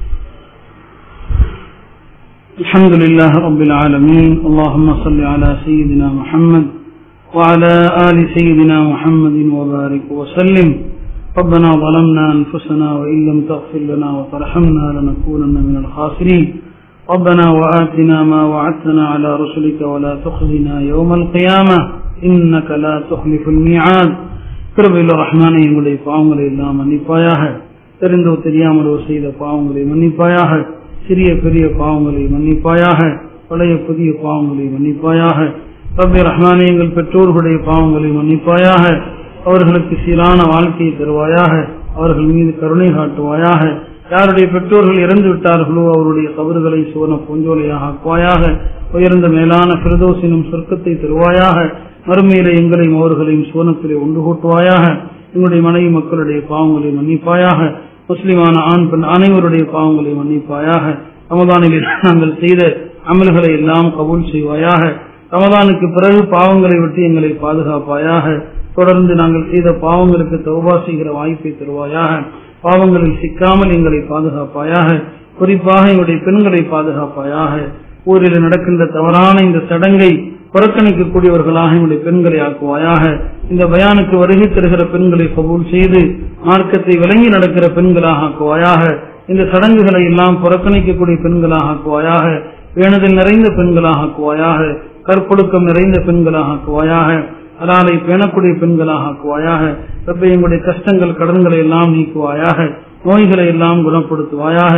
الحمد لله رب العالمين اللهم صل على سيدنا محمد وعلى آل سيدنا محمد وبارك وسلم ربنا ظلمنا أنفسنا وإن لم تغفر لنا وترحمنا لنكونن من الخاسرين ربنا وآتنا ما وعدتنا على رسلك ولا تخزنا يوم القيامة إنك لا تخلف الميعاد கிருபையில் ரஹ்மானை எங்களுடைய பாவங்களை எல்லாம் மன்னிப்பாயாக தெரிந்தோ தெரியாமலோ செய்த பாவங்களை மன்னிப்பாயாக சிறிய பெரிய பாவங்களை மன்னிப்பாயாக பழைய புதிய பாவங்களை மன்னிப்பாயாக ரப்பி ரஹ்மானே எங்கள் பெற்றோர்களுடைய பாவங்களை மன்னிப்பாயாக அவர்களுக்கு சீரான வாழ்க்கையை தருவாயாக அவர்கள் மீது கருணை காட்டுவாயாக யாருடைய பெற்றோர்கள் இறந்து விட்டார்களோ அவருடைய கபறுகளை சுவன பூஞ்சோலையாக ஆக்குவாயாக உயர்ந்த மேலான பிரதோசினும் சொர்க்கத்தை தருவாயாக மறுமையில எங்களையும் அவர்களையும் சுவனத்திலே ஒன்று கூட்டுவாயாக எங்களுடைய மனைவி மக்களுடைய பாவங்களை மன்னிப்பாயாக முஸ்லிமான ஆண் பெண் அனைவருடைய பாவங்களை மன்னிப்பாயாக ரமதானில் நாங்கள் செய்த அமல்களை எல்லாம் கபூல் செய்வாயாக ரமதானுக்கு பிறகு பாவங்களை விட்டு எங்களை பாதுகாப்பாயாக தொடர்ந்து நாங்கள் செய்த பாவங்களுக்கு தௌபா செய்கிற வாய்ப்பை தருவாயாக பாவங்களில் சிக்காமல் எங்களை பாதுகாப்பாயாக குறிப்பாக எங்களுடைய பெண்களை பாதுகாப்பாயாக ஊரில் நடக்கின்ற தவறான இந்த சடங்கை புறக்கணிக்கக்கூடியவர்களாக எங்களுடைய பெண்களை ஆக்குவாயாக இந்த பயானுக்கு வருகை தருகிற பெண்களை கபூல் செய்து மார்க்கத்தை விளங்கி நடக்கிற பெண்களாக ஆக்குவாயாக இந்த சடங்குகளை எல்லாம் புறக்கணிக்கக்கூடிய பெண்களாக ஆக்குவாயாக பேணுதல் நிறைந்த பெண்களாக ஆக்குவாயாக கற்பொழுக்கம் நிறைந்த பெண்களாக ஆக்குவாயாக அலாலை பேணக்கூடிய பெண்களாக ஆக்குவாயாக ரப்பை எங்களுடைய கஷ்டங்கள் கடன்களை எல்லாம் நீக்குவாயாக நோய்களை எல்லாம் குணப்படுத்துவாயாக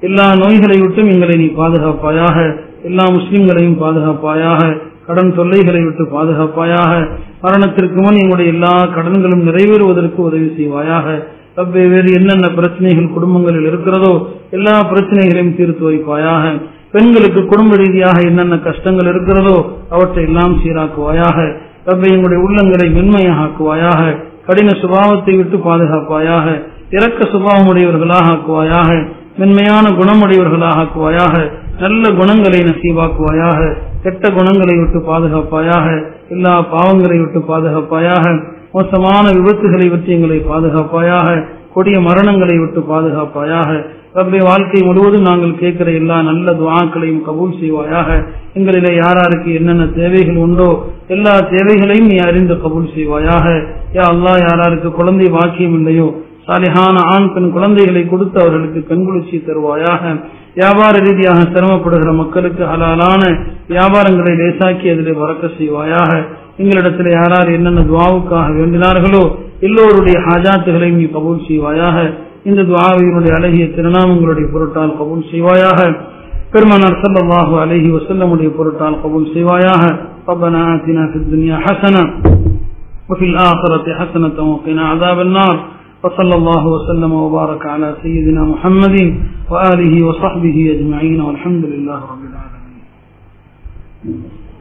எல்லா நோய்களை விட்டும் எங்களை நீ பாதுகாப்பாயாக எல்லா முஸ்லிம்களையும் பாதுகாப்பாயாக கடன் தொல்லைகளை விட்டு பாதுகாப்பாயாக மரணத்திற்கு முன் எங்களுடைய எல்லா கடன்களும் நிறைவேறுவதற்கு உதவி செய்வாயாக ரப்பே வேறு என்னென்ன பிரச்சனைகள் குடும்பங்களில் இருக்கிறதோ எல்லா பிரச்சனைகளையும் தீர்த்து வைப்பாயாக பெண்களுக்கு குடும்ப ரீதியாக என்னென்ன கஷ்டங்கள் இருக்கிறதோ அவற்றை எல்லாம் சீராக்குவாயாக ரப்பை எங்களுடைய உள்ளங்களை மென்மையாக்குவாயாக கடின சுபாவத்தை விட்டு பாதுகாப்பாயாக இரக்க சுபாவமுடையவர்களாக ஆக்குவாயாக மென்மையான குணமுடையவர்களாக ஆக்குவாயாக நல்ல குணங்களை நசீவாக்குவாயாக கெட்ட குணங்களை விட்டு பாதுகாப்பாயாக எல்லா பாவங்களை விட்டு பாதுகாப்பாயாக மோசமான விபத்துகளை விட்டு எங்களை பாதுகாப்பாயாக கொடிய மரணங்களை விட்டு பாதுகாப்பாயாக ரப்பை வாழ்க்கை முழுவதும் நாங்கள் கேட்கிற எல்லா நல்ல துவாக்களையும் கபூல் செய்வாயாக எங்களிலே யாராருக்கு என்னென்ன தேவைகள் உண்டோ எல்லா தேவைகளையும் நீ அறிந்து கபூல் செய்வாயாக யா அல்லாஹ் யாராருக்கு குழந்தை வாக்கியம் இல்லையோ சாலிஹான ஆண் பெண் குழந்தைகளை கொடுத்து அவர்களுக்கு கண்குளிர்ச்சி தருவாயாக வியாபார ரீதியாக சிரமப்படுகிற மக்களுக்கு ஹலாலான வியாபாரங்களை லேசாக்கி அதிலே வரக்க செய்வாயாக எங்களிடத்தில் யாரார் என்னென்ன துவாவுக்காக வேண்டினார்களோ எல்லோருடைய ஹாஜாத்துகளையும் நீ கபூல் செய்வாயாக இந்த துவாவினுடைய அழகிய திருநாமங்களுடைய பொருட்டால் கபூல் செய்வாயாக பெருமனார் ஸல்லல்லாஹு அலைஹி வஸல்லமுடைய பொருட்டால் கபூல் செய்வாயாக ربنا آتنا في الدنيا حسنة وفي الآخرة حسنة وقنا عذاب النار وصلى الله وسلم وبارك على سيدنا محمد وآله وصحبه أجمعين والحمد لله رب العالمين